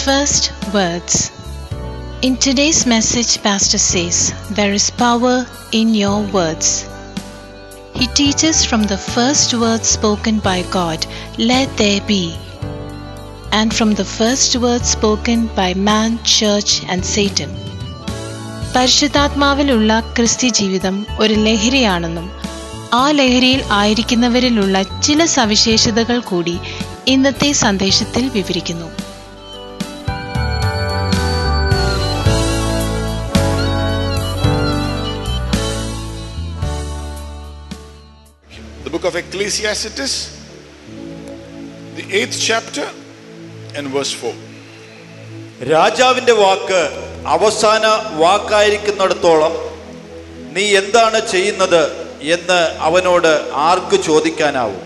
First words. In today's message, Pastor says, There is power in your words. He teaches from the first words spoken by God, Let there be, and from the first words spoken by man, church, and Satan. പരിശുദ്ധാത്മാവിലുള്ള ക്രിസ്ത്യ ജീവിതം ഒരു ലഹരിയാണെന്നും ആ ലഹരിയിൽ ആയിരിക്കുന്നവരിലുള്ള ചില സവിശേഷതകൾ കൂടി ഇന്നത്തെ സന്ദേശത്തിൽ വിവരിക്കുന്നു The book of Ecclesiastes, the eighth chapter, and verse 4. രാജാവിന്റെ വാക്ക് അവസാന വാക്കായിരിക്കുന്നിടത്തോളം നീ എന്താണ് ചെയ്യുന്നത് എന്ന് അവനോട് ആർക്ക് ചോദിക്കാനാവും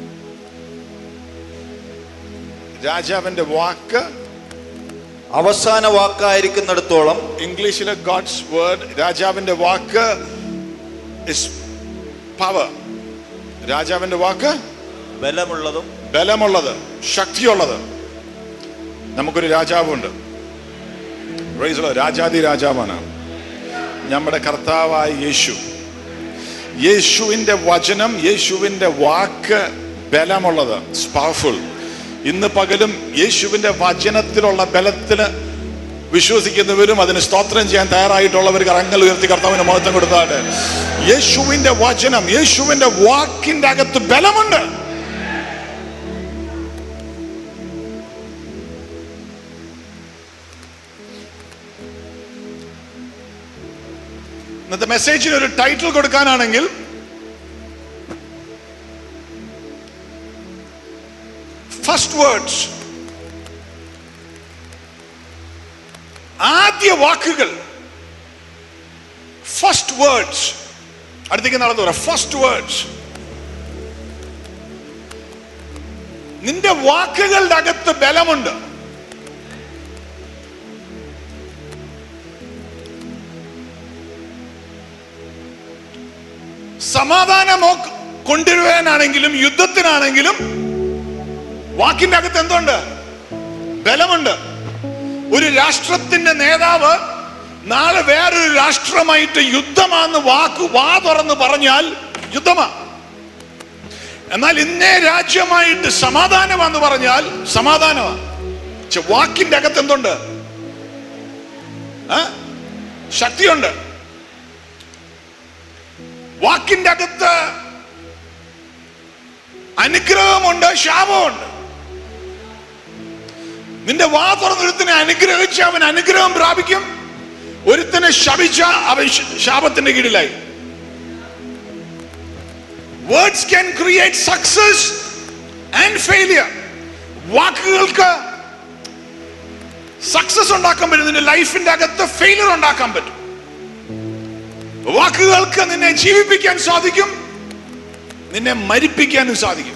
രാജാവിന്റെ വാക്ക് അവസാന വാക്കായിരിക്കുന്നിടത്തോളം ഇംഗ്ലീഷിലെ ഗോഡ്സ് വേർഡ് രാജാവിന്റെ വാക്ക് ഇസ് പവർ രാജാവിന്റെ വാക്ക് ബലമുള്ളതും ബലമുള്ളത് ശക്തിയുള്ളത് നമുക്കൊരു രാജാവുണ്ട് Praise the Lord. രാജാതി രാജാവാണ് നമ്മുടെ കർത്താവായ യേശു യേശുവിന്റെ വചനം യേശുവിന്റെ വാക്ക് ബലമുള്ളത് പവർഫുൾ ഇന്ന് പകലും യേശുവിന്റെ വചനത്തിലുള്ള ബലത്തിന് വിശ്വസിക്കുന്നവരും അതിന് സ്തോത്രം ചെയ്യാൻ തയ്യാറായിട്ടുള്ളവർ കറങ്ങൽ ഉയർത്തി കർത്താവിന് മഹത്വം കൊടുത്താട്ടെ യേശുവിന്റെ വചനം യേശുവിന്റെ വാക്കിന്റെ അകത്ത് ബലമുണ്ട് ഇന്നത്തെ മെസ്സേജിന് ഒരു ടൈറ്റിൽ കൊടുക്കാനാണെങ്കിൽ ഫസ്റ്റ് വേർഡ്സ് ആദ്യ വാക്കുകൾ ഫസ്റ്റ് വേർഡ്സ് അടുത്തേക്ക് നടന്നു പറയാം ഫസ്റ്റ് വേർഡ്സ് നിന്റെ വാക്കുകളുടെ അകത്ത് ബലമുണ്ട് സമാധാനമോ കൊണ്ടുവരാനാണെങ്കിലും യുദ്ധത്തിനാണെങ്കിലും വാക്കിന്റെ അകത്ത് എന്തുണ്ട് ബലമുണ്ട് ഒരു രാഷ്ട്രത്തിന്റെ നേതാവ് നാളെ വേറൊരു രാഷ്ട്രമായിട്ട് യുദ്ധമാന്ന് വാക്ക് വാ തുറന്ന് പറഞ്ഞാൽ യുദ്ധമാ എന്നാൽ ഇന്നേ രാജ്യമായിട്ട് സമാധാനമാന്ന് പറഞ്ഞാൽ സമാധാനമാ പക്ഷെ വാക്കിന്റെ അകത്ത് എന്തുണ്ട് ആ? ശക്തിയുണ്ട് വാക്കിന്റെ അകത്ത് അനുഗ്രഹമുണ്ട് ശാപമുണ്ട് നിന്റെ വാ തുറന്നൊരുത്തിനെ അനുഗ്രഹിച്ച് അവൻ അനുഗ്രഹം പ്രാപിക്കും ഒരുത്തനെ ശപിച്ച അവൻ ശ- ശാപത്തിന്റെ കീഴിലായി words can create success and failure വാക്കുകൾക്ക് സക്സസ് ഉണ്ടാക്കാൻ പറ്റും നിന്റെ ലൈഫിന്റെ അകത്ത് ഫെയിലിയർ ഉണ്ടാക്കാൻ പറ്റും വാക്കുകൾക്ക് നിന്നെ ജീവിപ്പിക്കാൻ സാധിക്കും നിന്നെ മരിപ്പിക്കാനും സാധിക്കും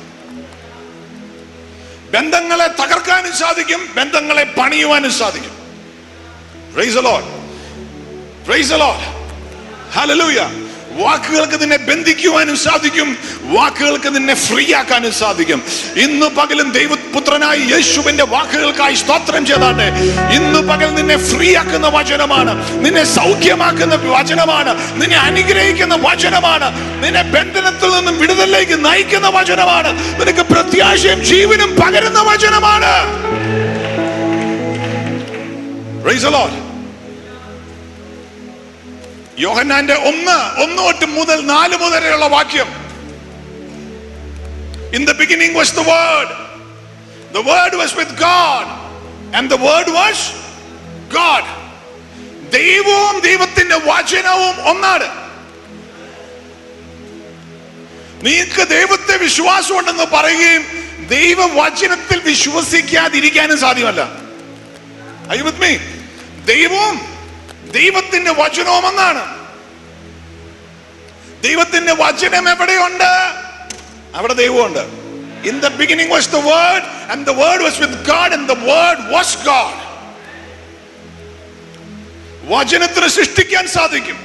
ബന്ധങ്ങളെ തകർക്കാനും സാധിക്കും ബന്ധങ്ങളെ പണിയുവാനും സാധിക്കും Praise the Lord. Praise the Lord. Hallelujah. വാക്കുകൾക്ക് നിന്നെ ബന്ധിക്കുവാനും സാധിക്കും വാക്കുകൾക്ക് നിന്നെ ഫ്രീ ആക്കാനും സാധിക്കും ഇന്ന് പകലും ദൈവപുത്രനായി യേശുവിന്റെ വാക്കുകൾക്കായി സ്തോത്രം ചെയ്താട്ടെ ഇന്ന് പകൽ നിന്നെ ഫ്രീ ആക്കുന്ന വചനമാണ് നിന്നെ സൗഖ്യമാക്കുന്ന വചനമാണ് നിന്നെ അനുഗ്രഹിക്കുന്ന വചനമാണ് നിന്നെ ബന്ധനത്തിൽ നിന്നും വിടുതലിലേക്ക് നയിക്കുന്ന വചനമാണ് നിനക്ക് പ്രത്യാശയും ജീവനും പകരുന്ന വചനമാണ് Praise the Lord. യോഹന്നാന്റെ ഒന്ന് ഒന്ന് തൊട്ട് മുതൽ നാല് മുതലുള്ള വാക്യം in the beginning was the word the word was with God and the word was God ദൈവവും ദൈവത്തിന്റെ വചനവും ഒന്നാണ് നീക്ക് ദൈവത്തെ വിശ്വാസമുണ്ടെന്ന് പറയുകയും ദൈവവചനത്തിൽ വിശ്വസിക്കാതിരിക്കാനും സാധ്യമല്ല Are you with me? ദൈവവും ദൈവത്തിന്റെ വചനവും ഒന്നാണ് ദൈവത്തിന്റെ വചനം എവിടെയുണ്ട് അവിടെ ദൈവമുണ്ട് in the beginning was the word and the word was with God and the word was God വചനത്തിന് സൃഷ്ടിക്കാൻ സാധിക്കും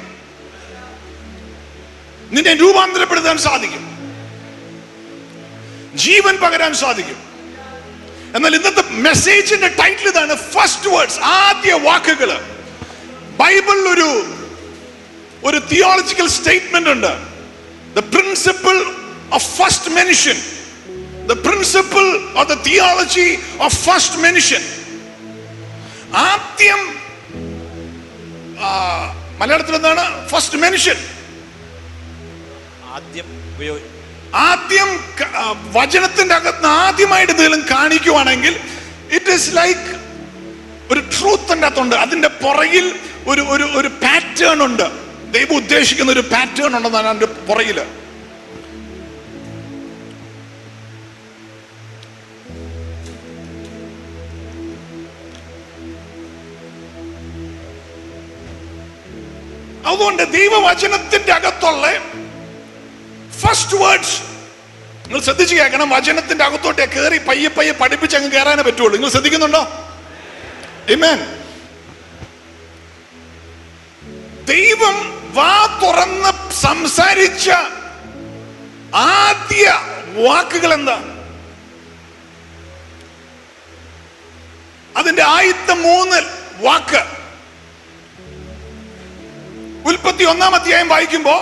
നിന്നെ രൂപാന്തരപ്പെടുത്താൻ സാധിക്കും ജീവൻ പകരാൻ സാധിക്കും എന്നാൽ ഇന്നത്തെ മെസ്സേജിന്റെ ടൈറ്റിൽ ഇതാണ് ഫസ്റ്റ് വേർഡ്സ് ആദ്യ വാക്കുകൾ ബൈബിളിൽ ഒരു ഒരു തിയോളജിക്കൽ സ്റ്റേറ്റ്മെന്റ് ഉണ്ട് the principle of first mention the principle of the theology of first mention ആദ്യം ആ, മലയാളത്തിൽ എന്താണ് ഫസ്റ്റ് മെൻഷൻ ആദ്യം ഉപയോഗി ആദ്യം ക- ആ, വചനത്തിന്റെ അകത്ത് ആദ്യമായിട്ട് എന്തെങ്കിലും കാണിക്കുവാണെങ്കിൽ ഇറ്റ് ഈസ് ലൈക്ക് ഒരു ട്രൂത്തിന്റെ അകത്തുണ്ട് അതിന്റെ പുറകിൽ ഒരു ഒരു ഒരു പാറ്റേൺ ഉണ്ട് ദൈവം ഉദ്ദേശിക്കുന്ന ഒരു പാറ്റേൺ ഉണ്ടെന്നാണ് അതിന്റെ പുറകില് അതുകൊണ്ട് ദൈവവചനത്തിന്റെ അകത്തുള്ള ഫസ്റ്റ് വേർഡ്സ് നിങ്ങൾ ശ്രദ്ധിച്ചു കേൾക്കണം വചനത്തിന്റെ അകത്തോട്ട് കയറി പയ്യെ പയ്യെ പഠിപ്പിച്ച് അങ്ങ് കയറാനേ പറ്റുള്ളൂ നിങ്ങൾ ശ്രദ്ധിക്കുന്നുണ്ടോ Amen. ദൈവം വാ തുറന്ന് സംസാരിച്ച ആദ്യ വാക്കുകൾ എന്താ അതിന്റെ ആദ്യത്തെ മൂന്ന് വാക്ക് ഉൽപ്പത്തി ഒന്നാം അധ്യായം വായിക്കുമ്പോ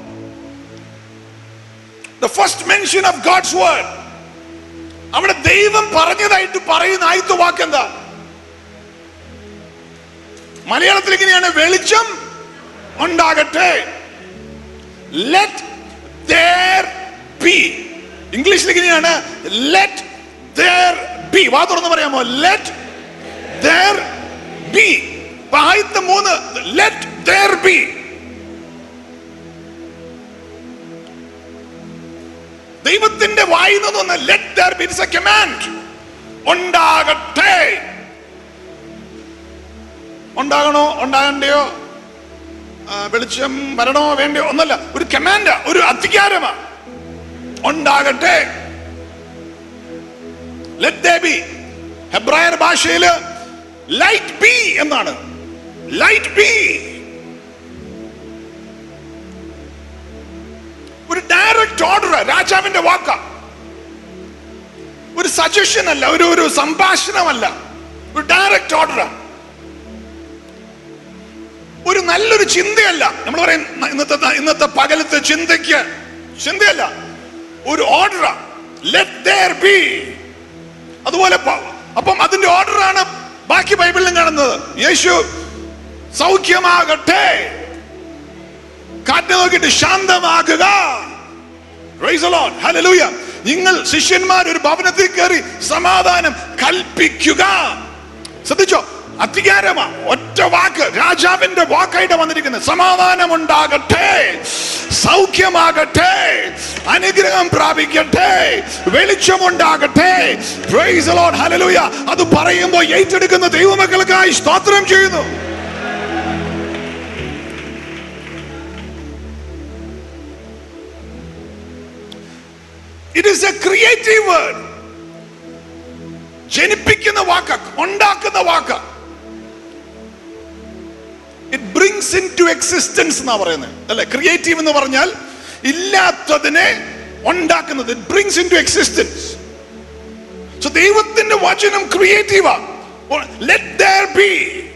the first mention of God's word അവിടെ ദൈവം പറഞ്ഞതായിട്ട് പറയുന്ന ആദ്യത്തെ വാക്ക് എന്താ മലയാളത്തിൽ ഇങ്ങനെയാണ് വെളിച്ചം ഉണ്ടാകട്ടെ ലെറ്റ് there ബി ഇംഗ്ലീഷിൽ ഇങ്ങനെയാണ് ലെറ്റ് there ബി വാ തുറന്ന് പറയാമോ ലെറ്റ് there ബി ആദ്യത്തെ മൂന്ന് ലെറ്റ് there ബി ദൈവത്തിന്റെ വായിൽ നിന്ന് let there be it's a command ഉണ്ടാകട്ടെ ഉണ്ടാകണോ ഉണ്ടാകണ്ടയോ ആ, വെളിച്ചം വരണോ വേണ്ടയോ ഒന്നല്ല ഒരു കമാൻഡ ഒരു അധികാരമാ ഉണ്ടാകട്ടെ ലെറ്റ് ബി ഹെബ്രായർ ഭാഷയില് ലൈറ്റ് ബി എന്നാണ് ലൈറ്റ് ബി ഒരു ഡയറക്റ്റ് ഓർഡർ രാജാവിന്റെ വാക്ക ഒരു സജഷൻ അല്ല ഒരു ഒരു സംഭാഷണമല്ല ഒരു ഡയറക്റ്റ് ഓർഡറാ ഒരു നല്ലൊരു ചിന്തയല്ല നമ്മൾ പറയും ന- ഇന്നത്തെ ഇന്നത്തെ പകലത്തെ ചിന്തയ്ക്ക് ചിന്തയല്ല ഒരു ഓർഡറാ ലെറ്റ് there ബി അതുപോലെ പ- അപ്പം അതിന്റെ ഓർഡറാണ് ബാക്കി ബൈബിളിലും കാണുന്നത് യേശു സൗഖ്യമാകട്ടെ കാറ്റ് നോക്കിയിട്ട് ശാന്തമാകുക Praise the Lord. Hallelujah. നിങ്ങൾ ശിഷ്യന്മാർ ഒരു ഭവനത്തിൽ കയറി സമാധാനം കൽപ്പിക്കുക ശ്രദ്ധിച്ചോ അധികാരമാ ഒറ്റ വാക്ക് രാജാവിന്റെ വാക്കായിട്ട് വന്നിരിക്കുന്നത് സമാധാനം ഉണ്ടാകട്ടെ സൗഖ്യമാകട്ടെ അനുഗ്രഹം പ്രാപിക്കട്ടെ വെളിച്ചമുണ്ടാകട്ടെ Praise the Lord. Hallelujah. അത് പറയുമ്പോൾ ഏറ്റെടുക്കുന്ന ദൈവമക്കൾക്കായി സ്തോത്രം ചെയ്യുന്നു it is a creative word ജനിപ്പിക്കുന്ന വാക്ക ഉണ്ടാക്കുന്ന വാക്ക it brings into existence എന്നാ പറയുന്നത് അല്ലെ ക്രിയേറ്റീവ് എന്ന് പറഞ്ഞാൽ ഇല്ലാത്തതിനെ ഉണ്ടാക്കുന്നത് it brings into existence so ദൈവത്തിന്റെ വചനം ക്രിയേറ്റീവാ let there be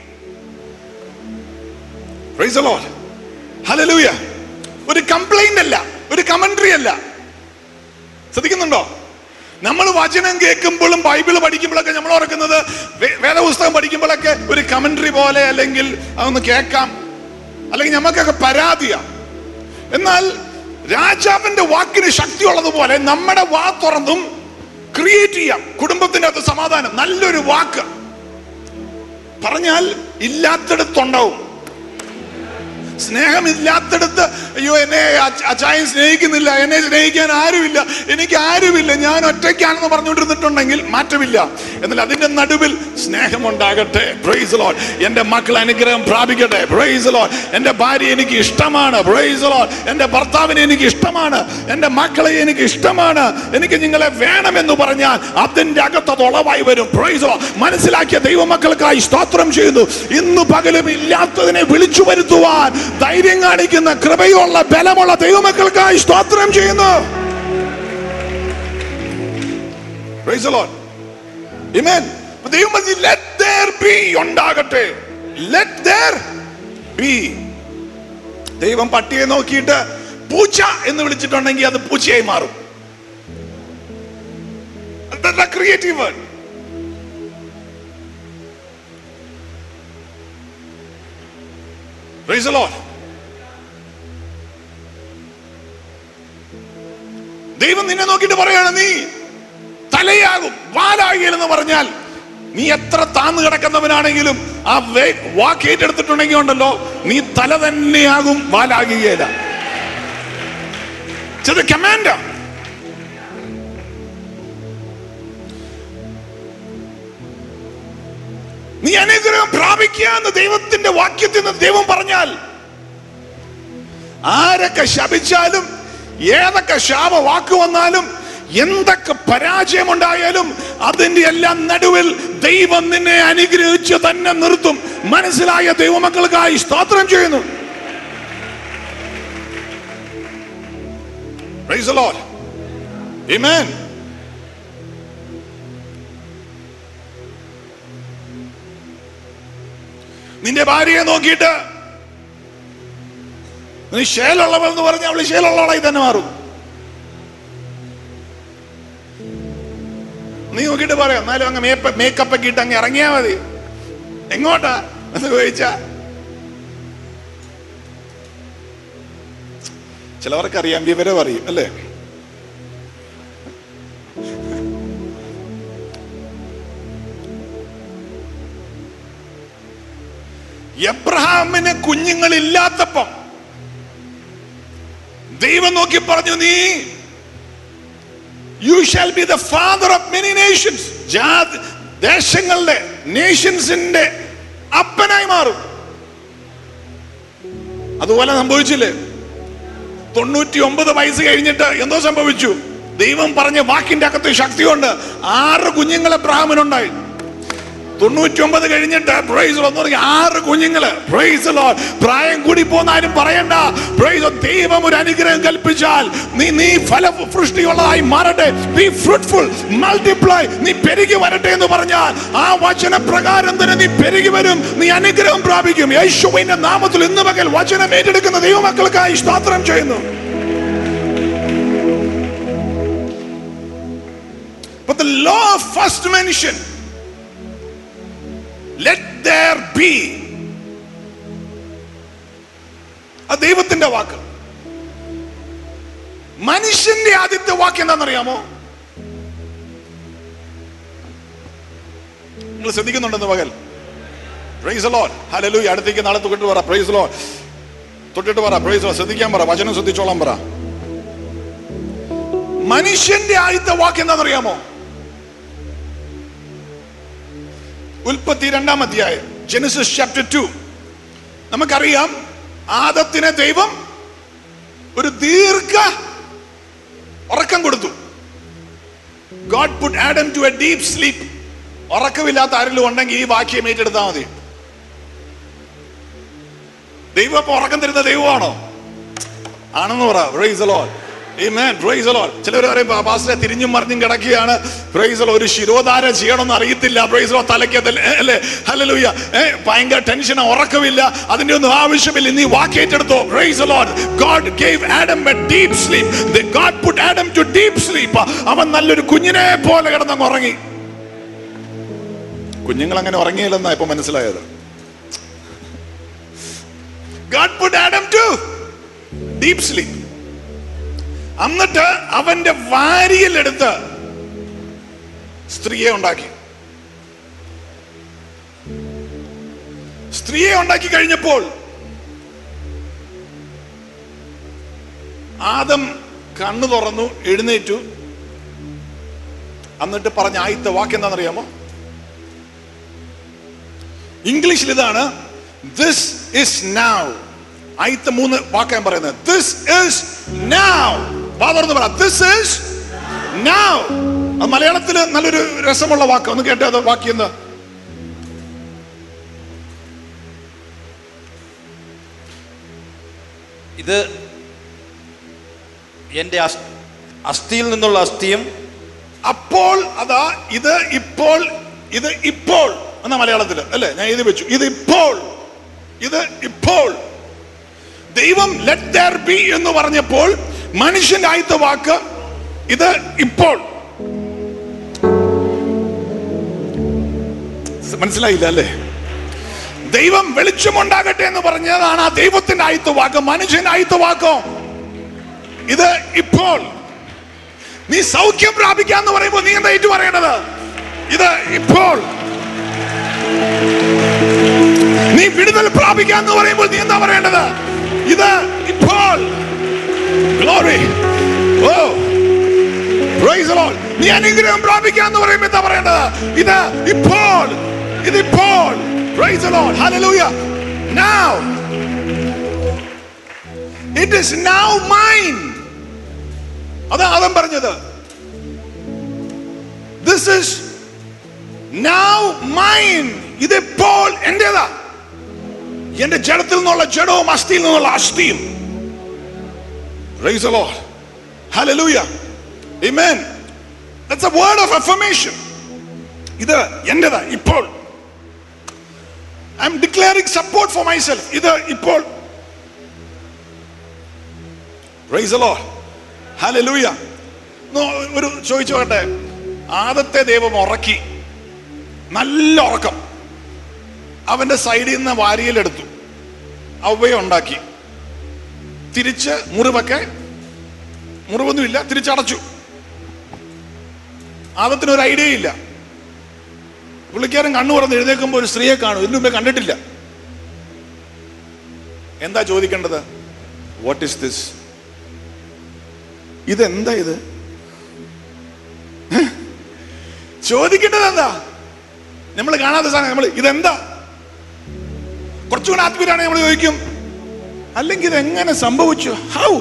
praise the Lord hallelujah ഒരു കംപ്ലൈന്റ് അല്ല ഒരു കമന്ററി അല്ല ശ്രദ്ധിക്കുന്നുണ്ടോ നമ്മൾ വചനം കേൾക്കുമ്പോഴും ബൈബിൾ പഠിക്കുമ്പോഴൊക്കെ നമ്മൾ ഓർക്കുന്നത് വേ- വേദപുസ്തകം പഠിക്കുമ്പോഴൊക്കെ ഒരു കമന്ററി പോലെ അല്ലെങ്കിൽ അതൊന്ന് കേൾക്കാം അല്ലെങ്കിൽ നമുക്കൊക്കെ പരാതിയാ എന്നാൽ രാജാവിന്റെ വാക്കിന് ശക്തിയുള്ളതുപോലെ നമ്മുടെ വാ തുറന്നും ക്രിയേറ്റ് ചെയ്യാം കുടുംബത്തിന്റെ അകത്ത് സമാധാനം നല്ലൊരു വാക്ക് പറഞ്ഞാൽ ഇല്ലാത്തടത്തുണ്ടാവും സ്നേഹമില്ലാത്തടത്ത് അയ്യോ എന്നെ അച്ച- അച്ചായൻ സ്നേഹിക്കുന്നില്ല എന്നെ സ്നേഹിക്കാൻ ആരുമില്ല എനിക്ക് ആരുമില്ല ഞാൻ ഒറ്റയ്ക്കാണെന്ന് പറഞ്ഞുകൊണ്ടിരുന്നിട്ടുണ്ടെങ്കിൽ മാറ്റമില്ല എന്നാൽ അതിന്റെ നടുവിൽ സ്നേഹമുണ്ടാകട്ടെ പ്രൈസ് ലോഡ് എന്റെ മക്കൾ അനുഗ്രഹം പ്രാപിക്കട്ടെ പ്രൈസ് ലോഡ് എന്റെ ഭാര്യ എനിക്ക് ഇഷ്ടമാണ് പ്രൈസ് ലോഡ് എന്റെ ഭർത്താവിനെ എനിക്ക് ഇഷ്ടമാണ് എന്റെ മക്കളെ എനിക്ക് ഇഷ്ടമാണ് എനിക്ക് നിങ്ങളെ വേണമെന്ന് പറഞ്ഞാൽ അതിന്റെ അകത്ത് അത് ഉളവായി വരും പ്രൈസ് ലോഡ് മനസ്സിലാക്കിയ ദൈവമക്കൾക്കായി സ്തോത്രം ചെയ്യുന്നു ഇന്ന് പകലും ഇല്ലാത്തതിനെ വിളിച്ചു വരുത്തുവാൻ ധൈര്യം കാണിക്കുന്ന കൃപയുള്ള ബലമുള്ള ദൈവമക്കൾക്കായി സ്തോത്രം ചെയ്യുന്നു Praise the Lord. Amen. അപ്പൊ ദൈവം പറഞ്ഞു let there be ഉണ്ടാകട്ടെ let there be ദൈവം പട്ടിയെ നോക്കിയിട്ട് പൂച്ച എന്ന് വിളിച്ചിട്ടുണ്ടെങ്കിൽ അത് പൂച്ചയായി മാറും creative word Praise the Lord. ദൈവം നിന്നെ നോക്കിയിട്ട് പറയാണ് നീ തലയാകും വാലാകിയെന്ന് പറഞ്ഞാൽ നീ എത്ര താന്നു കിടക്കുന്നവനാണെങ്കിലും ആ വേ- വാക്ക് ഏറ്റെടുത്തിട്ടുണ്ടെങ്കിൽ ഉണ്ടല്ലോ നീ തല തന്നെയാകും വാലാകുകയില്ല ചെറിയ കമാൻഡാ നീ അനുഗ്രഹം പ്രാപിക്കുക എന്ന് ദൈവത്തിന്റെ വാക്യത്തിൽ നിന്ന് ദൈവം പറഞ്ഞാൽ ആരൊക്കെ ശപിച്ചാലും ഏതൊക്കെ ശാപ വാക്ക് വന്നാലും എന്തൊക്കെ പരാജയമുണ്ടായാലും അതിന്റെ എല്ലാം നടുവിൽ ദൈവം നിന്നെ അനുഗ്രഹിച്ച് തന്നെ നിർത്തും മനസ്സിലായ ദൈവമക്കൾക്കായി സ്തോത്രം ചെയ്യുന്നു Praise the Lord. Amen. നിന്റെ ഭാര്യയെ നോക്കിയിട്ട് നീ ശേലുള്ളവൾ എന്ന് പറഞ്ഞ അവള് ശേലുള്ളവളായി തന്നെ മാറും നീ നോക്കിയിട്ട് പറയാം എന്നാലും അങ്ങ് മേപ്പ് മേക്കപ്പ് ഒക്കെ ഇട്ട് അങ്ങ് ഇറങ്ങിയാ മതി എങ്ങോട്ടാ എന്ന് ചോദിച്ചാ ചിലവർക്കറിയാം വിവരം അറിയും അല്ലേ എബ്രഹാമിന് കുഞ്ഞുങ്ങളില്ലാത്തപ്പം ദൈവം നോക്കി പറഞ്ഞു നീ you shall be the father of many nations ദേശങ്ങളുടെ നേഷൻസിന്റെ അപ്പനായി മാറും അതുപോലെ സംഭവിച്ചില്ലേ തൊണ്ണൂറ്റി ഒമ്പത് വയസ്സ് കഴിഞ്ഞിട്ട് എന്തോ സംഭവിച്ചു ദൈവം പറഞ്ഞ വാക്കിന്റെ അകത്ത് ശക്തി കൊണ്ട് ആറ് കുഞ്ഞുങ്ങളെ ബ്രാഹ്മനുണ്ടായി തൊണ്ണൂറ്റി ഒമ്പത് കഴിഞ്ഞിട്ട് പ്രൈസ് എന്ന് പറഞ്ഞ ആറ് കുഞ്ഞുങ്ങള് പ്രൈസ് പ്രായം കൂടി പോന്നാലും പറയണ്ട പ്രൈസ് ദൈവം ഒരു അനുഗ്രഹം കൽപ്പിച്ചാൽ നീ നീ ഫലപുഷ്ടിയുള്ളതായി മാറട്ടെ ബി ഫ്രൂട്ട്ഫുൾ മൾട്ടിപ്ലൈ നീ പെരുകി വരട്ടെ എന്ന് പറഞ്ഞാൽ ആ വചന പ്രകാരം തന്നെ നീ പെരുകി വരും നീ അനുഗ്രഹം പ്രാപിക്കും യേശുവിന്റെ നാമത്തിൽ ഇന്ന് പകൽ വചനം ഏറ്റെടുക്കുന്ന ദൈവമക്കൾക്കായി സ്തോത്രം ചെയ്യുന്നു But the law of first mention let there be ആ ദൈവത്തിന്റെ വാക്ക് മനുഷ്യന്റെ ആദ്യത്തെ വാക്ക് എന്താണെന്നറിയാമോ നിങ്ങൾ ശ്രദ്ധിക്കുന്നുണ്ടെന്ന് പകൽ പ്രൈസ് ലോഡ് ഹലലു അടുത്തേക്ക് നാളെ തൊട്ടിട്ട് പറ പ്രൈസ് ലോഡ് തൊട്ടിട്ട് പറ പ്രൈസ് ലോഡ് ശ്രദ്ധിക്കാൻ പറ വചനം ശ്രദ്ധിച്ചോളാം പറ മനുഷ്യന്റെ ആദ്യത്തെ വാക്ക് എന്താണെന്നറിയാമോ ഉൽപ്പത്തി രണ്ടാം അധ്യായം ജെനസിസ് ചാപ്റ്റർ ടു നമുക്കറിയാം ആദത്തിനെ ദൈവം ഒരു ദീർഘ ഉറക്കം കൊടുത്തു God put Adam to a deep sleep ഉറക്കമില്ലാത്ത ആരെങ്കിലും ഉണ്ടെങ്കിൽ ഈ വാക്യം ഏറ്റെടുത്താൽ മതി ദൈവം അപ്പൊ ഉറക്കം തരുന്ന ദൈവമാണോ ആണെന്ന് പറ praise Lord Amen. Praise the Lord. ചിലവർ പറയും "പാ- പാസ്റ്ററെ തിരിഞ്ഞും മറിഞ്ഞും കിടക്കുകയാണ് പ്രൈസ് ഒരു ശിരോധാരം ചെയ്യണമെന്ന് അറിയത്തില്ല പ്രൈസ് ലോ തലയ്ക്ക് അല്ലേ ഹല്ലേലൂയ ഏ ഭയങ്കര ടെൻഷൻ ഉറക്കമില്ല അതിന്റെ ഒന്നും ആവശ്യമില്ല നീ വാക്കേറ്റെടുത്തോ praise Lord God gave Adam a deep sleep God put Adam to deep sleep അവൻ നല്ലൊരു കുഞ്ഞിനെ പോലെ കിടന്നങ്ങ് ഉറങ്ങി കുഞ്ഞുങ്ങൾ അങ്ങനെ ഉറങ്ങിയില്ലെന്നാ ഇപ്പൊ മനസ്സിലായത് God put Adam to deep sleep എന്നിട്ട് അവന്റെ വാരിയിലെടുത്ത് സ്ത്രീയെ ഉണ്ടാക്കി സ്ത്രീയെ ഉണ്ടാക്കി കഴിഞ്ഞപ്പോൾ ആദം കണ്ണു തുറന്നു എഴുന്നേറ്റു എന്നിട്ട് പറഞ്ഞ ആദ്യത്തെ വാക്ക് എന്താണെന്നറിയാമോ ഇംഗ്ലീഷിൽ ഇതാണ് ദിസ് ഇസ് നൗ ആദ്യത്തെ മൂന്ന് വാക്ക് ഞാൻ പറയുന്നത് ദിസ് ഇസ് നൗ തുറന്ന് പറ ദിസ് ഇസ് നൗ അത് മലയാളത്തിൽ നല്ലൊരു രസമുള്ള വാക്ക് ഒന്ന് കേട്ടോ അത് വാക്യം എന്താ ഇത് എൻ്റെ അസ്- അസ്ഥിയിൽ നിന്നുള്ള അസ്ഥിയും അപ്പോൾ അതാ ഇത് ഇപ്പോൾ ഇത് ഇപ്പോൾ എന്ന മലയാളത്തിൽ അല്ലേ ഞാൻ എഴുതി വെച്ചു ഇത് ഇപ്പോൾ ഇത് ഇപ്പോൾ ദൈവം ലെറ്റ് ദർ ബി എന്ന് പറഞ്ഞപ്പോൾ മനുഷ്യന്റെ ആദ്യത്തെ വാക്ക് ഇത് ഇപ്പോൾ മനസ്സിലായില്ല അല്ലേ ദൈവം വെളിച്ചമുണ്ടാകട്ടെ എന്ന് പറഞ്ഞതാണ് ആ ദൈവത്തിന്റെ ആയത്ത വാക്ക് മനുഷ്യന്റെ ആയത്ത വാക്കോ ഇത് ഇപ്പോൾ നീ സൗഖ്യം പ്രാപിക്കാന്ന് പറയുമ്പോൾ നീ എന്താ ഏറ്റു പറയേണ്ടത് ഇത് ഇപ്പോൾ നീ വിടുതൽ പ്രാപിക്കാന്ന് പറയുമ്പോൾ നീ എന്താ പറയേണ്ടത് ഇത് ഇപ്പോൾ glory oh Praise the Lord. നീ അനുഗ്രഹം പ്രാപിക്കാന്ന് പറയുമ്പോൾ എന്താ പറയേണ്ടത് ഇത് ഇപ്പോൾ ഇത് ഇപ്പോൾ Praise the Lord. Hallelujah. Now it is now mine. അതാ അവൻ പറഞ്ഞത് ദിസ് ഇസ് നൗ മൈൻ ഇതിപ്പോൾ എന്റേതാ എന്റെ ജഡത്തിൽ നിന്നുള്ള ജഡവും അസ്ഥിയിൽ നിന്നുള്ള അസ്ഥിയും Praise the Lord. Hallelujah. Amen. That's a word of affirmation. ഇത് എന്റേതാ ഇപ്പോൾ I am declaring support for myself ഇത് ഇപ്പോൾ Praise the Lord. Hallelujah. No, ഒരു ചോദിച്ചു നോക്കട്ടെ ആദത്തെ ദൈവം ഉറക്കി നല്ല ഉറക്കം അവന്റെ സൈഡിൽ നിന്ന് വാരിയിലെടുത്തു അവയെ ഉണ്ടാക്കി തിരിച്ച് മുറിവൊക്കെ മുറിവൊന്നുമില്ല തിരിച്ചടച്ചു ആദത്തിന് ഒരു ഐഡിയ ഇല്ല പുള്ളിക്കാരൻ കണ്ണു തുറന്ന് എഴുന്നേൽക്കുമ്പോൾ ഒരു സ്ത്രീയെ കാണും ഇതിനു മുമ്പേ കണ്ടിട്ടില്ല എന്താ ചോദിക്കേണ്ടത് വാട്ട് ഇസ് ദിസ് ഇതെന്താ ഇത് ഏ? ചോദിക്കേണ്ടത് എന്താ നമ്മൾ കാണാത്ത സാധനം നമ്മൾ ഇതെന്താ കുറച്ചുകൂടെ ആത്മീയരാണ് നമ്മൾ ചോദിക്കും അല്ലെങ്കിൽ ഇത് എങ്ങനെ സംഭവിച്ചു ഹൗ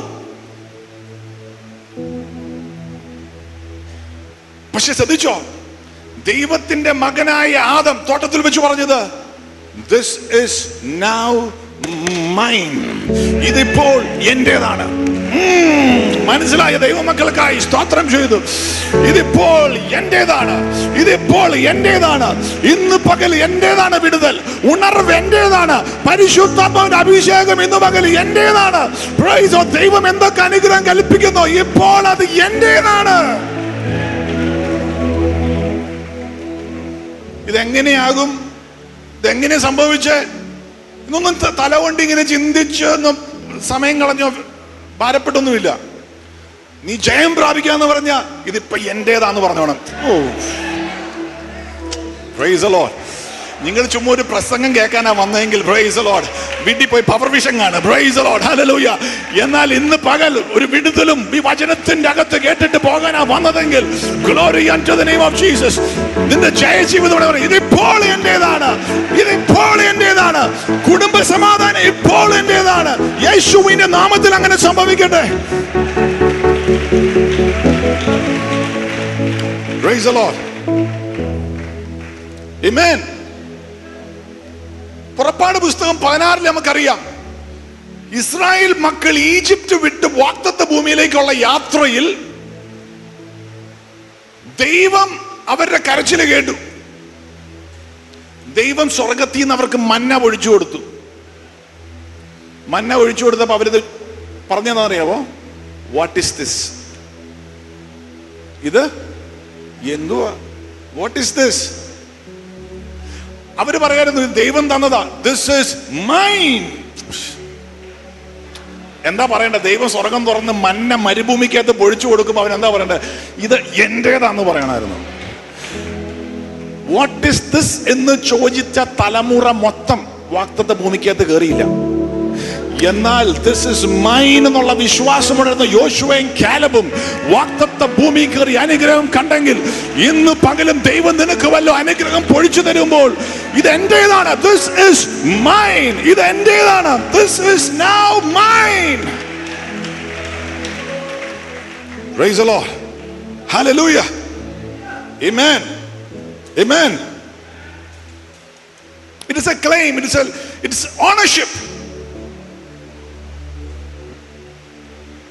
പക്ഷെ ശ്രദ്ധിച്ചോ ദൈവത്തിന്റെ മകനായ ആദം തോട്ടത്തിൽ വെച്ച് പറഞ്ഞത് ദിസ് ഇസ് നൗ മൈൻ ഇതിപ്പോൾ എന്റേതാണ് ഉം, മനസ്സിലായ ദൈവമക്കൾക്കായി സ്തോത്രം ചെയ്തു ഇതിപ്പോൾ എന്റേതാണ് ഇതിപ്പോൾ എന്റേതാണ് ഇന്ന് പകൽ എന്റേതാണ് വിടുതൽ ഉണർവ് എന്റേതാണ് പരിശുദ്ധാത്മാവിന്റെ അഭിഷേകം ഇന്ന് പകൽ എന്റേതാണ് Praise God. ദൈവം എന്തൊക്കെ അനുഗ്രഹം കൽപ്പിക്കുന്നു ഇപ്പോൾ അത് എന്റേതാണ് ഇതെങ്ങനെയാകും ഇതെങ്ങനെ സംഭവിച്ചേ ഇതൊന്നും ത- തല കൊണ്ട് ഇങ്ങനെ ചിന്തിച്ച് ഒന്നും സമയം കളഞ്ഞോ ഭാരപ്പെട്ടൊന്നുമില്ല നീ ജയം പ്രാപിക്കാന്ന് പറഞ്ഞ ഇതിപ്പോ എന്റേതാന്ന് പറഞ്ഞോണം ഓ പ്രൈസ് ലോഡ് നിങ്ങൾ ചുമ്മാ ഒരു പ്രസംഗം കേൾക്കാനാ വന്നതെങ്കിൽ പ്രൈസ് ലോഡ് വീട്ടിൽ പോയി പവർ വിഷൻ കാണും പ്രൈസ് ലോഡ് ഹല്ലേലൂയ എന്നാൽ ഇന്ന് പകൽ ഒരു വിടുതലും ഈ വചനത്തിന്റെ അകത്ത് കേട്ടിട്ട് പോകാനാ വന്നതെങ്കിൽ glory to the name of Jesus നിന്റെ ജയജീവിതം ഇതിപ്പോൾ എന്റേതാണ് ഇതിപ്പോൾ എന്റേതാണ് കുടുംബ സമാധാനം ഇപ്പോൾ എന്റേതാണ് യേശുവിന്റെ നാമത്തിൽ അങ്ങനെ സംഭവിക്കട്ടെ Praise the Lord. Amen. പുറപ്പാട് പുസ്തകം പതിനാറിൽ നമുക്കറിയാം ഇസ്രായേൽ മക്കൾ ഈജിപ്റ്റ് വിട്ട് വാക്തത്വ ഭൂമിയിലേക്കുള്ള യാത്രയിൽ ദൈവം അവരുടെ കരച്ചിൽ കേട്ടു ദൈവം സ്വർഗത്തിൽ നിന്ന് അവർക്ക് മന്ന ഒഴിച്ചു കൊടുത്തു മന്ന ഒഴിച്ചു കൊടുത്തപ്പോ അവരിത് പറഞ്ഞെന്നറിയാവോ വാട്ട് ഇസ് ദിസ് ഇത് എന്തുവാ വാട്ട് ഇസ് ദിസ് അവര് പറയായിരുന്നു "ഇത് ദൈവം തന്നതാ ദിസ് ഇസ് മൈൻ എന്താ പറയണ്ടേ ദൈവം സ്വർഗം തുറന്ന് മന്ന മരുഭൂമിക്കകത്ത് പൊഴിച്ചു കൊടുക്കുമ്പോൾ അവൻ എന്താ പറയണ്ടേ ഇത് എന്റേതാന്ന് പറയണമായിരുന്നു വാട്ട് ഇസ് ദിസ് എന്ന് ചോദിച്ച തലമുറ മൊത്തം വാക്തത്വ ഭൂമിക്കകത്ത് കയറിയില്ല എന്നാൽ ദിസ് ഇസ് മൈൻ എന്നുള്ള വിശ്വാസമുണ്ടായിരുന്ന യോശുവയും കാലബും വാക്തത്വ ഭൂമി കയറി അനുഗ്രഹം കണ്ടെങ്കിൽ ഇന്ന് പകലും ദൈവം നിനക്ക് വല്ല അനുഗ്രഹം പൊഴിച്ചു തരുമ്പോൾ ഇത് എന്റേതാണ് ദിസ് ഇസ് മൈൻ ഇത് എന്റേതാണ് this is now mine Praise the Lord. Hallelujah. Amen. Amen. It is a claim. It is a it is ownership.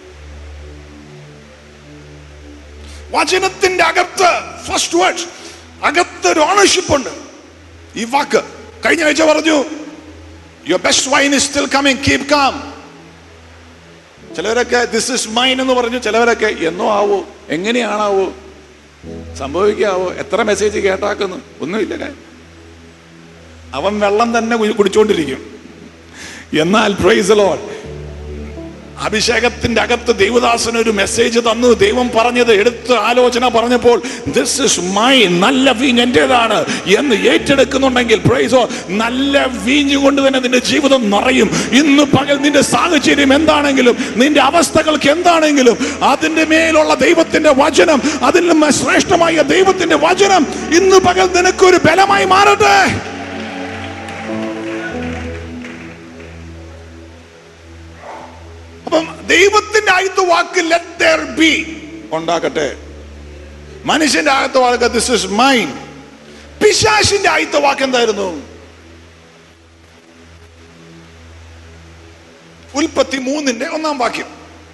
വചനത്തിന്റെ അകത്ത് ഫസ്റ്റ് വേർഡ് അകത്തൊരു ഓണർഷിപ്പ് ഉണ്ട് ഈ വാക്ക് കഴിഞ്ഞ ആഴ്ച പറഞ്ഞു your best wine is still coming keep calm ചിലവരൊക്കെ this is mine എന്ന് പറഞ്ഞു ചിലവരൊക്കെ എന്നോ ആവോ എങ്ങനെയാണാവോ സംഭവിക്കാവോ എത്ര മെസ്സേജ് കേട്ടാക്കുന്നു ഒന്നുമില്ല കാര്യം അവൻ വെള്ളം തന്നെ കുടി- കുടിച്ചോണ്ടിരിക്കും എന്നാൽ പ്രൈസ് ലോഡ് അഭിഷേകത്തിന്റെ അകത്ത് ദൈവദാസൻ ഒരു മെസ്സേജ് തന്നു ദൈവം പറഞ്ഞത് എടുത്ത് ആലോചന പറഞ്ഞപ്പോൾ ദിസ് ഇസ് മൈ നല്ല വീഞ്ഞ് എന്റേതാണ് എന്ന് ഏറ്റെടുക്കുന്നുണ്ടെങ്കിൽ പ്രൈസോ നല്ല വീഞ്ഞ് കൊണ്ട് തന്നെ നിന്റെ ജീവിതം നിറയും ഇന്ന് പകൽ നിന്റെ സാഹചര്യം എന്താണെങ്കിലും നിന്റെ അവസ്ഥകൾക്ക് എന്താണെങ്കിലും അതിന്റെ മേലുള്ള ദൈവത്തിന്റെ വചനം അതിലും ശ്രേഷ്ഠമായ ദൈവത്തിന്റെ വചനം ഇന്ന് പകൽ നിനക്കൊരു ബലമായി മാറട്ടെ അപ്പം ദൈവത്തിന്റെ ആയത്ത് വാക്ക് ലെറ്റ് ദർ ബി ഉണ്ടാക്കട്ടെ മനുഷ്യന്റെ ആയത്ത വാക്ക് ദിസ് ഇസ് മൈൻ പിശാശിന്റെ ആയത്ത വാക്ക് എന്തായിരുന്നു ഉൽപ്പത്തി മൂന്നിന്റെ ഒന്നാം വാക്യം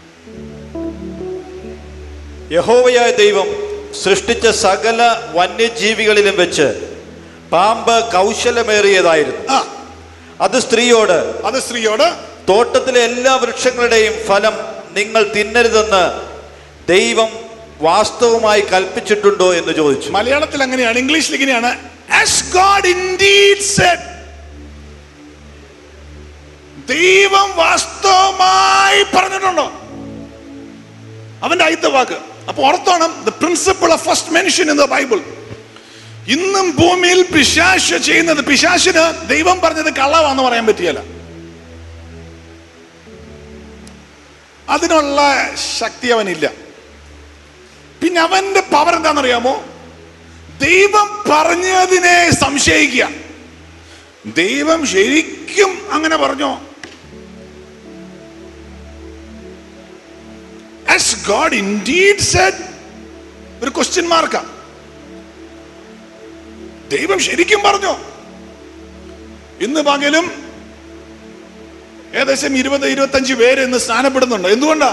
യഹോവയായ ദൈവം സൃഷ്ടിച്ച സകല വന്യജീവികളിലും വെച്ച് പാമ്പ് കൗശലമേറിയതായിരുന്നു ആ അത് സ്ത്രീയോട് അത് സ്ത്രീയോട് തോട്ടത്തിലെ എല്ലാ വൃക്ഷങ്ങളുടെയും ഫലം നിങ്ങൾ തിന്നരുതെന്ന് ദൈവം വാസ്തവമായി കൽപ്പിച്ചിട്ടുണ്ടോ എന്ന് ചോദിച്ചു മലയാളത്തിൽ അങ്ങനെയാണ് ഇംഗ്ലീഷിൽ ഇങ്ങനെയാണ് as God indeed said ദൈവം വാസ്തവമായി പറഞ്ഞിട്ടുണ്ടോ അവന്റെ ആദ്യത്തെ വാക്ക് അപ്പൊ ഓർത്തോണം the principle of first mention in the Bible ഇന്നും ഭൂമിയിൽ പിശാശ് ചെയ്യുന്നത് പിശാശിന് ദൈവം പറഞ്ഞത് കള്ളവാന്ന് പറയാൻ പറ്റിയല്ല അതിനുള്ള ശക്തി അവനില്ല പിന്നെ അവന്റെ പവർ എന്താണെന്നറിയാമോ ദൈവം പറഞ്ഞതിനെ സംശയിക്കുക ദൈവം ശരിക്കും അങ്ങനെ പറഞ്ഞോ As God indeed said ഒരു ക്വസ്റ്റ്യൻ മാർക്കാ ദൈവം ശരിക്കും പറഞ്ഞോ ഇന്ന് പകലും ഏകദേശം ഇരുപത് ഇരുപത്തഞ്ച് പേര് ഇന്ന് സ്ഥാനപ്പെടുന്നുണ്ട് എന്തുകൊണ്ടാ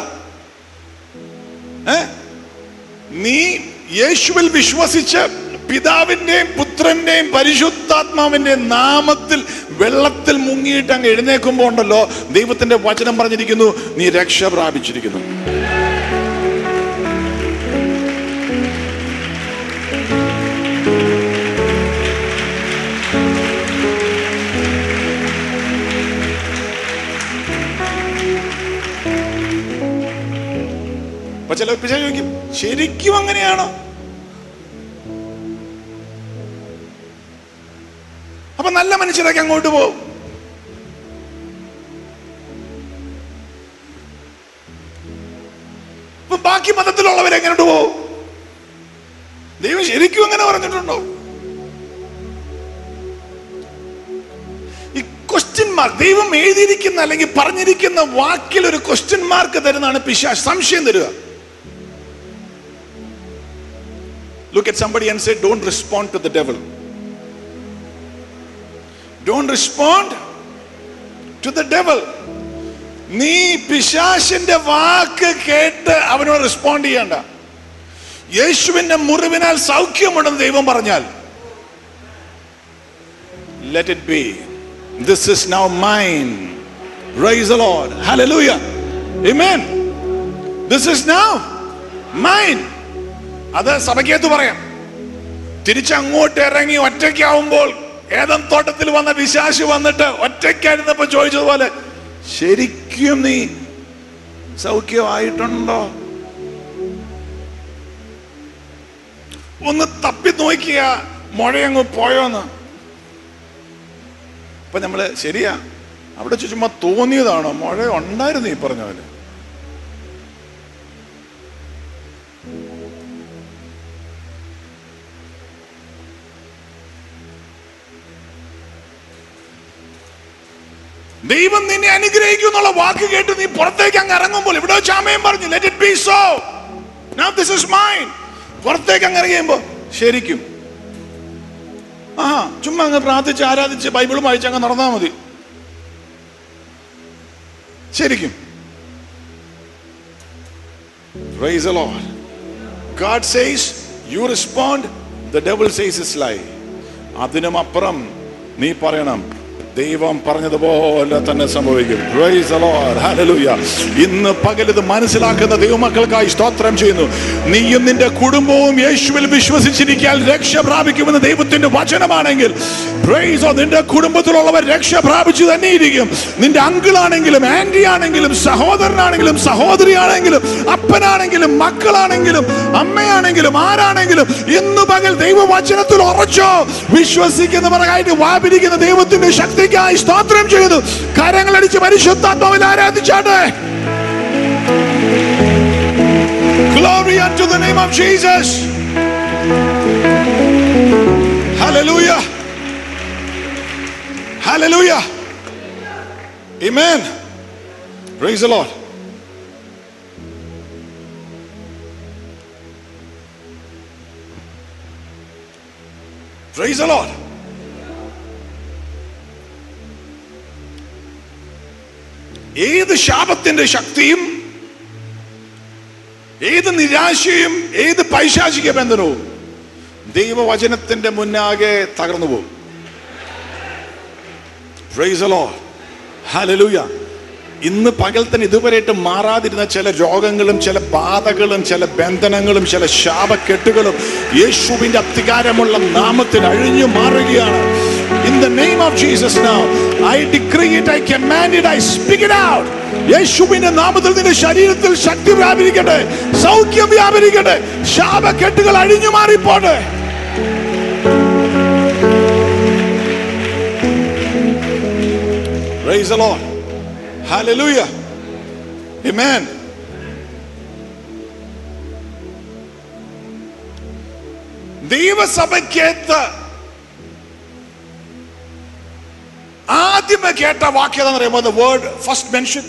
ഏ നീ യേശുവിൽ വിശ്വസിച്ച് പിതാവിന്റെയും പുത്രന്റെയും പരിശുദ്ധാത്മാവിന്റെയും നാമത്തിൽ വെള്ളത്തിൽ മുങ്ങിയിട്ട് അങ്ങ് എഴുന്നേക്കുമ്പോ ഉണ്ടല്ലോ ദൈവത്തിന്റെ വചനം പറഞ്ഞിരിക്കുന്നു നീ രക്ഷ പ്രാപിച്ചിരിക്കുന്നു അപ്പൊ ചില പിശാച് ചോദിക്കും ശരിക്കും അങ്ങനെയാണോ അപ്പൊ നല്ല മനുഷ്യരൊക്കെ അങ്ങോട്ട് പോകും അപ്പൊ ബാക്കി മതത്തിലുള്ളവരെ എങ്ങോട്ട് പോകും ദൈവം ശരിക്കും അങ്ങനെ പറഞ്ഞിട്ടുണ്ടോ ഈ ക്വസ്റ്റ്യൻ മാർക്ക് ദൈവം എഴുതിയിരിക്കുന്ന അല്ലെങ്കിൽ പറഞ്ഞിരിക്കുന്ന വാക്കിൽ ഒരു ക്വസ്റ്റ്യൻ മാർക്ക് തരുന്നതാണ് പിശാ സംശയം തരിക Look at somebody and say, Don't respond to the devil. Don't respond to the devil. നീ പിശാശിന്റെ വാക്ക് കേട്ട് അവനോട് റെസ്പോണ്ട് ചെയ്യണ്ട യേശുവിന്റെ മുറിവിനാൽ സൗഖ്യമുണ്ടെന്ന് ദൈവം പറഞ്ഞാൽ let it be this is now mine praise Lord ഹല്ലേലൂയ ആമേൻ ദിസ് ഇസ് നൗ മൈൻ അത് സഭയ്ക്കകത്ത് പറയാം തിരിച്ചങ്ങോട്ട് ഇറങ്ങി ഒറ്റയ്ക്കാവുമ്പോൾ ഏതം തോട്ടത്തിൽ വന്ന വിശാശി വന്നിട്ട് ഒറ്റയ്ക്കായിരുന്നപ്പോ ചോദിച്ചതുപോലെ ശരിക്കും നീ സൗഖ്യമായിട്ടുണ്ടോ ഒന്ന് തപ്പി നോക്കിയ മുഴയങ്ങ് പോയോന്ന് അപ്പൊ നമ്മള് ശരിയാ അവിടെ ചുമ്മാ തോന്നിയതാണോ മുഴ ഉണ്ടായിരുന്നു ഈ പറഞ്ഞ പോലെ ദൈവം നിന്നെ അനുഗ്രഹിക്കും എന്നുള്ള വാക്ക് കേട്ട് നീ പുറത്തേക്ക് അങ്ങ് ഇറങ്ങുമ്പോൾ ഇവിടെ ചാമയും പറഞ്ഞു let it be so now this is mine പുറത്തേക്ക് അങ്ങ് ഇറങ്ങിയുമ്പോ ശരിക്കും ആ ചുമ്മാ അങ്ങ് പ്രാർത്ഥിച്ച് ആരാധിച്ച് ബൈബിളും വായിച്ച് അങ്ങ് നടന്നാ മതി ശരിക്കും Praise the Lord. God says, you respond, the double size is lie അതിനും അപ്പുറം നീ പറയണം ദൈവം പറഞ്ഞതുപോലെ തന്നെ സംഭവിക്കും Praise the Lord. Hallelujah. ഇന്ന് പകൽ ഇത് മനസ്സിലാക്കുന്ന ദൈവമക്കൾക്കായി സ്തോത്രം ചെയ്യുന്നു നീയും നിന്റെ കുടുംബവും യേശുവിൽ വിശ്വസിച്ചിരിക്കാൻ രക്ഷ പ്രാപിക്കുമെന്ന് ദൈവത്തിന്റെ വചനമാണെങ്കിൽ Praise the Lord. നിന്റെ കുടുംബത്തിലുള്ളവർ രക്ഷ പ്രാപിച്ചു തന്നെ ഇരിക്കും നിന്റെ അങ്കിളാണെങ്കിലും ആന്റി ആണെങ്കിലും സഹോദരനാണെങ്കിലും സഹോദരിയാണെങ്കിലും അപ്പനാണെങ്കിലും മക്കളാണെങ്കിലും അമ്മയാണെങ്കിലും ആരാണെങ്കിലും ഇന്ന് പകൽ ദൈവവചനത്തിൽ ഉറച്ചോ വിശ്വസിക്കുന്നവരായിട്ട് വാപിരിക്കുന്ന ദൈവത്തിന്റെ ശക്തിക്കായി സ്തോത്രം ചെയ്തു കരങ്ങളടിച്ച് പരിശുദ്ധാത്മാവിൽ ആരാധിച്ചാട്ടെ Glory unto the name of Jesus. Hallelujah. Hallelujah. Amen. Praise the Lord. Praise the Lord. ഏത് ശാപത്തിന്റെ ശക്തിയും ഏത് നിരാശയും ഏത് പൈശാചിക ബന്ധനവും ദൈവവചനത്തിന്റെ മുന്നാകെ തകർന്നു പോകും Praise the Lord. Hallelujah. ഇന്ന് പകൽ തന്നെ ഇതുവരെയായിട്ട് മാറാതിരുന്ന ചില രോഗങ്ങളും ചില ബാധകളും ചില ബന്ധനങ്ങളും ചില ശാപക്കെട്ടുകളും യേശുവിന്റെ അധികാരമുള്ള നാമത്തിൽ അഴിഞ്ഞു മാറുകയാണ് In the name of Jesus now, I decree it, I command it, I speak it out. യേശുവിന്റെ നാമത്തിൽ നിന്റെ ശരീരത്തിൽ ശക്തി വ്യാപരിക്കട്ടെ സൗഖ്യം വ്യാപരിക്കട്ടെ ശാപക്കെട്ടുകൾ അഴിഞ്ഞു മാറിപ്പോട്ടെ Praise the Lord. Hallelujah. Amen. ദൈവസഭയ്ക്കകത്ത് ആദ്യമേ കേട്ട വാക്യം എന്ന് പറയുമ്പോൾ word first mention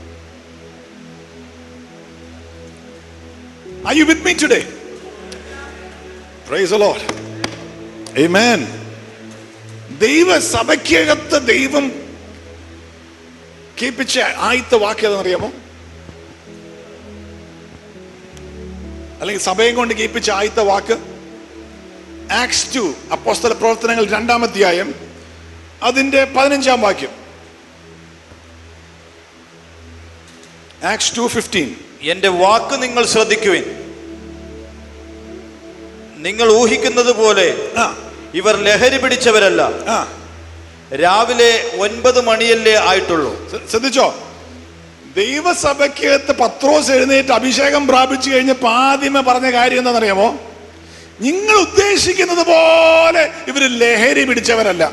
Are you with me today? Praise the Lord. Amen. ദൈവസഭയ്ക്കകത്ത് ദൈവം കേൾപ്പിച്ച ആദ്യത്തെ വാക്ക് ഏതെന്നറിയാമോ അല്ലെങ്കിൽ സഭയും കൊണ്ട് കേൾപ്പിച്ച ആദ്യത്തെ വാക്ക് ആക്സ് ടു അപ്പോസ്തല പ്രവർത്തനങ്ങൾ രണ്ടാം അധ്യായം അതിന്റെ പതിനഞ്ചാം വാക്യം ആക്സ് ടു ഫിഫ്റ്റീൻ എന്റെ വാക്ക് നിങ്ങൾ ശ്രദ്ധിക്കുവിൻ നിങ്ങൾ ഊഹിക്കുന്നത് പോലെ ആ ഇവർ ലഹരി പിടിച്ചവരല്ല ആ രാവിലെ ഒൻപത് മണിയല്ലേ ആയിട്ടുള്ളൂ ശ്ര- ശ്രദ്ധിച്ചോ ദൈവസഭയ്ക്കകത്ത് പത്രോസ് എഴുന്നേറ്റ് അഭിഷേകം പ്രാപിച്ചു കഴിഞ്ഞപ്പോ ആദ്യമേ പറഞ്ഞ കാര്യം എന്താണെന്നറിയാമോ നിങ്ങൾ ഉദ്ദേശിക്കുന്നത് പോലെ ഇവര് ലഹരി പിടിച്ചവരല്ല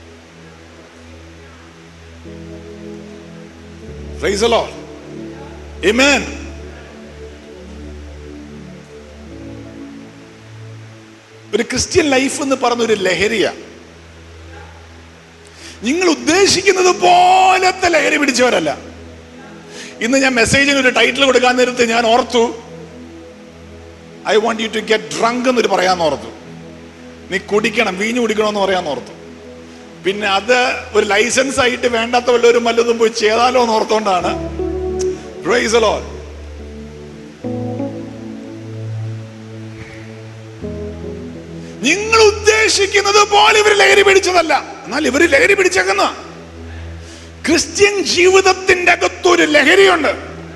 Praise the Lord. Amen. ഒരു ക്രിസ്ത്യൻ ലൈഫ് എന്ന് പറഞ്ഞ ഒരു ലഹരിയാ നിങ്ങൾ ഉദ്ദേശിക്കുന്നത് പോലത്തെ ലഹരി പിടിച്ചവരല്ല ഇന്ന് ഞാൻ മെസ്സേജിന് ഒരു ടൈറ്റിൽ കൊടുക്കാൻ നേരത്ത് ഞാൻ ഓർത്തു I want you to get drunk എന്നൊരു പറയാന്ന് ഓർത്തു നീ കുടിക്കണം വീഞ്ഞു കുടിക്കണമെന്ന് പറയാന്ന് ഓർത്തു പിന്നെ അത് ഒരു ലൈസൻസ് ആയിട്ട് വേണ്ടാത്ത വല്ലവരും വല്ലതും പോയി ചെയ്താലോ എന്ന് ഓർത്തോണ്ടാണ് Praise the Lord. നിങ്ങൾ ഉദ്ദേശിക്കുന്നത് പോലെ ഇവർ ലഹരി പിടിച്ചതല്ല എന്നാൽ ഇവർ ലഹരി പിടിച്ചേക്കുന്ന ക്രിസ്ത്യൻ ജീവിതത്തിന്റെ അകത്തൊരു ലഹരിയുണ്ട്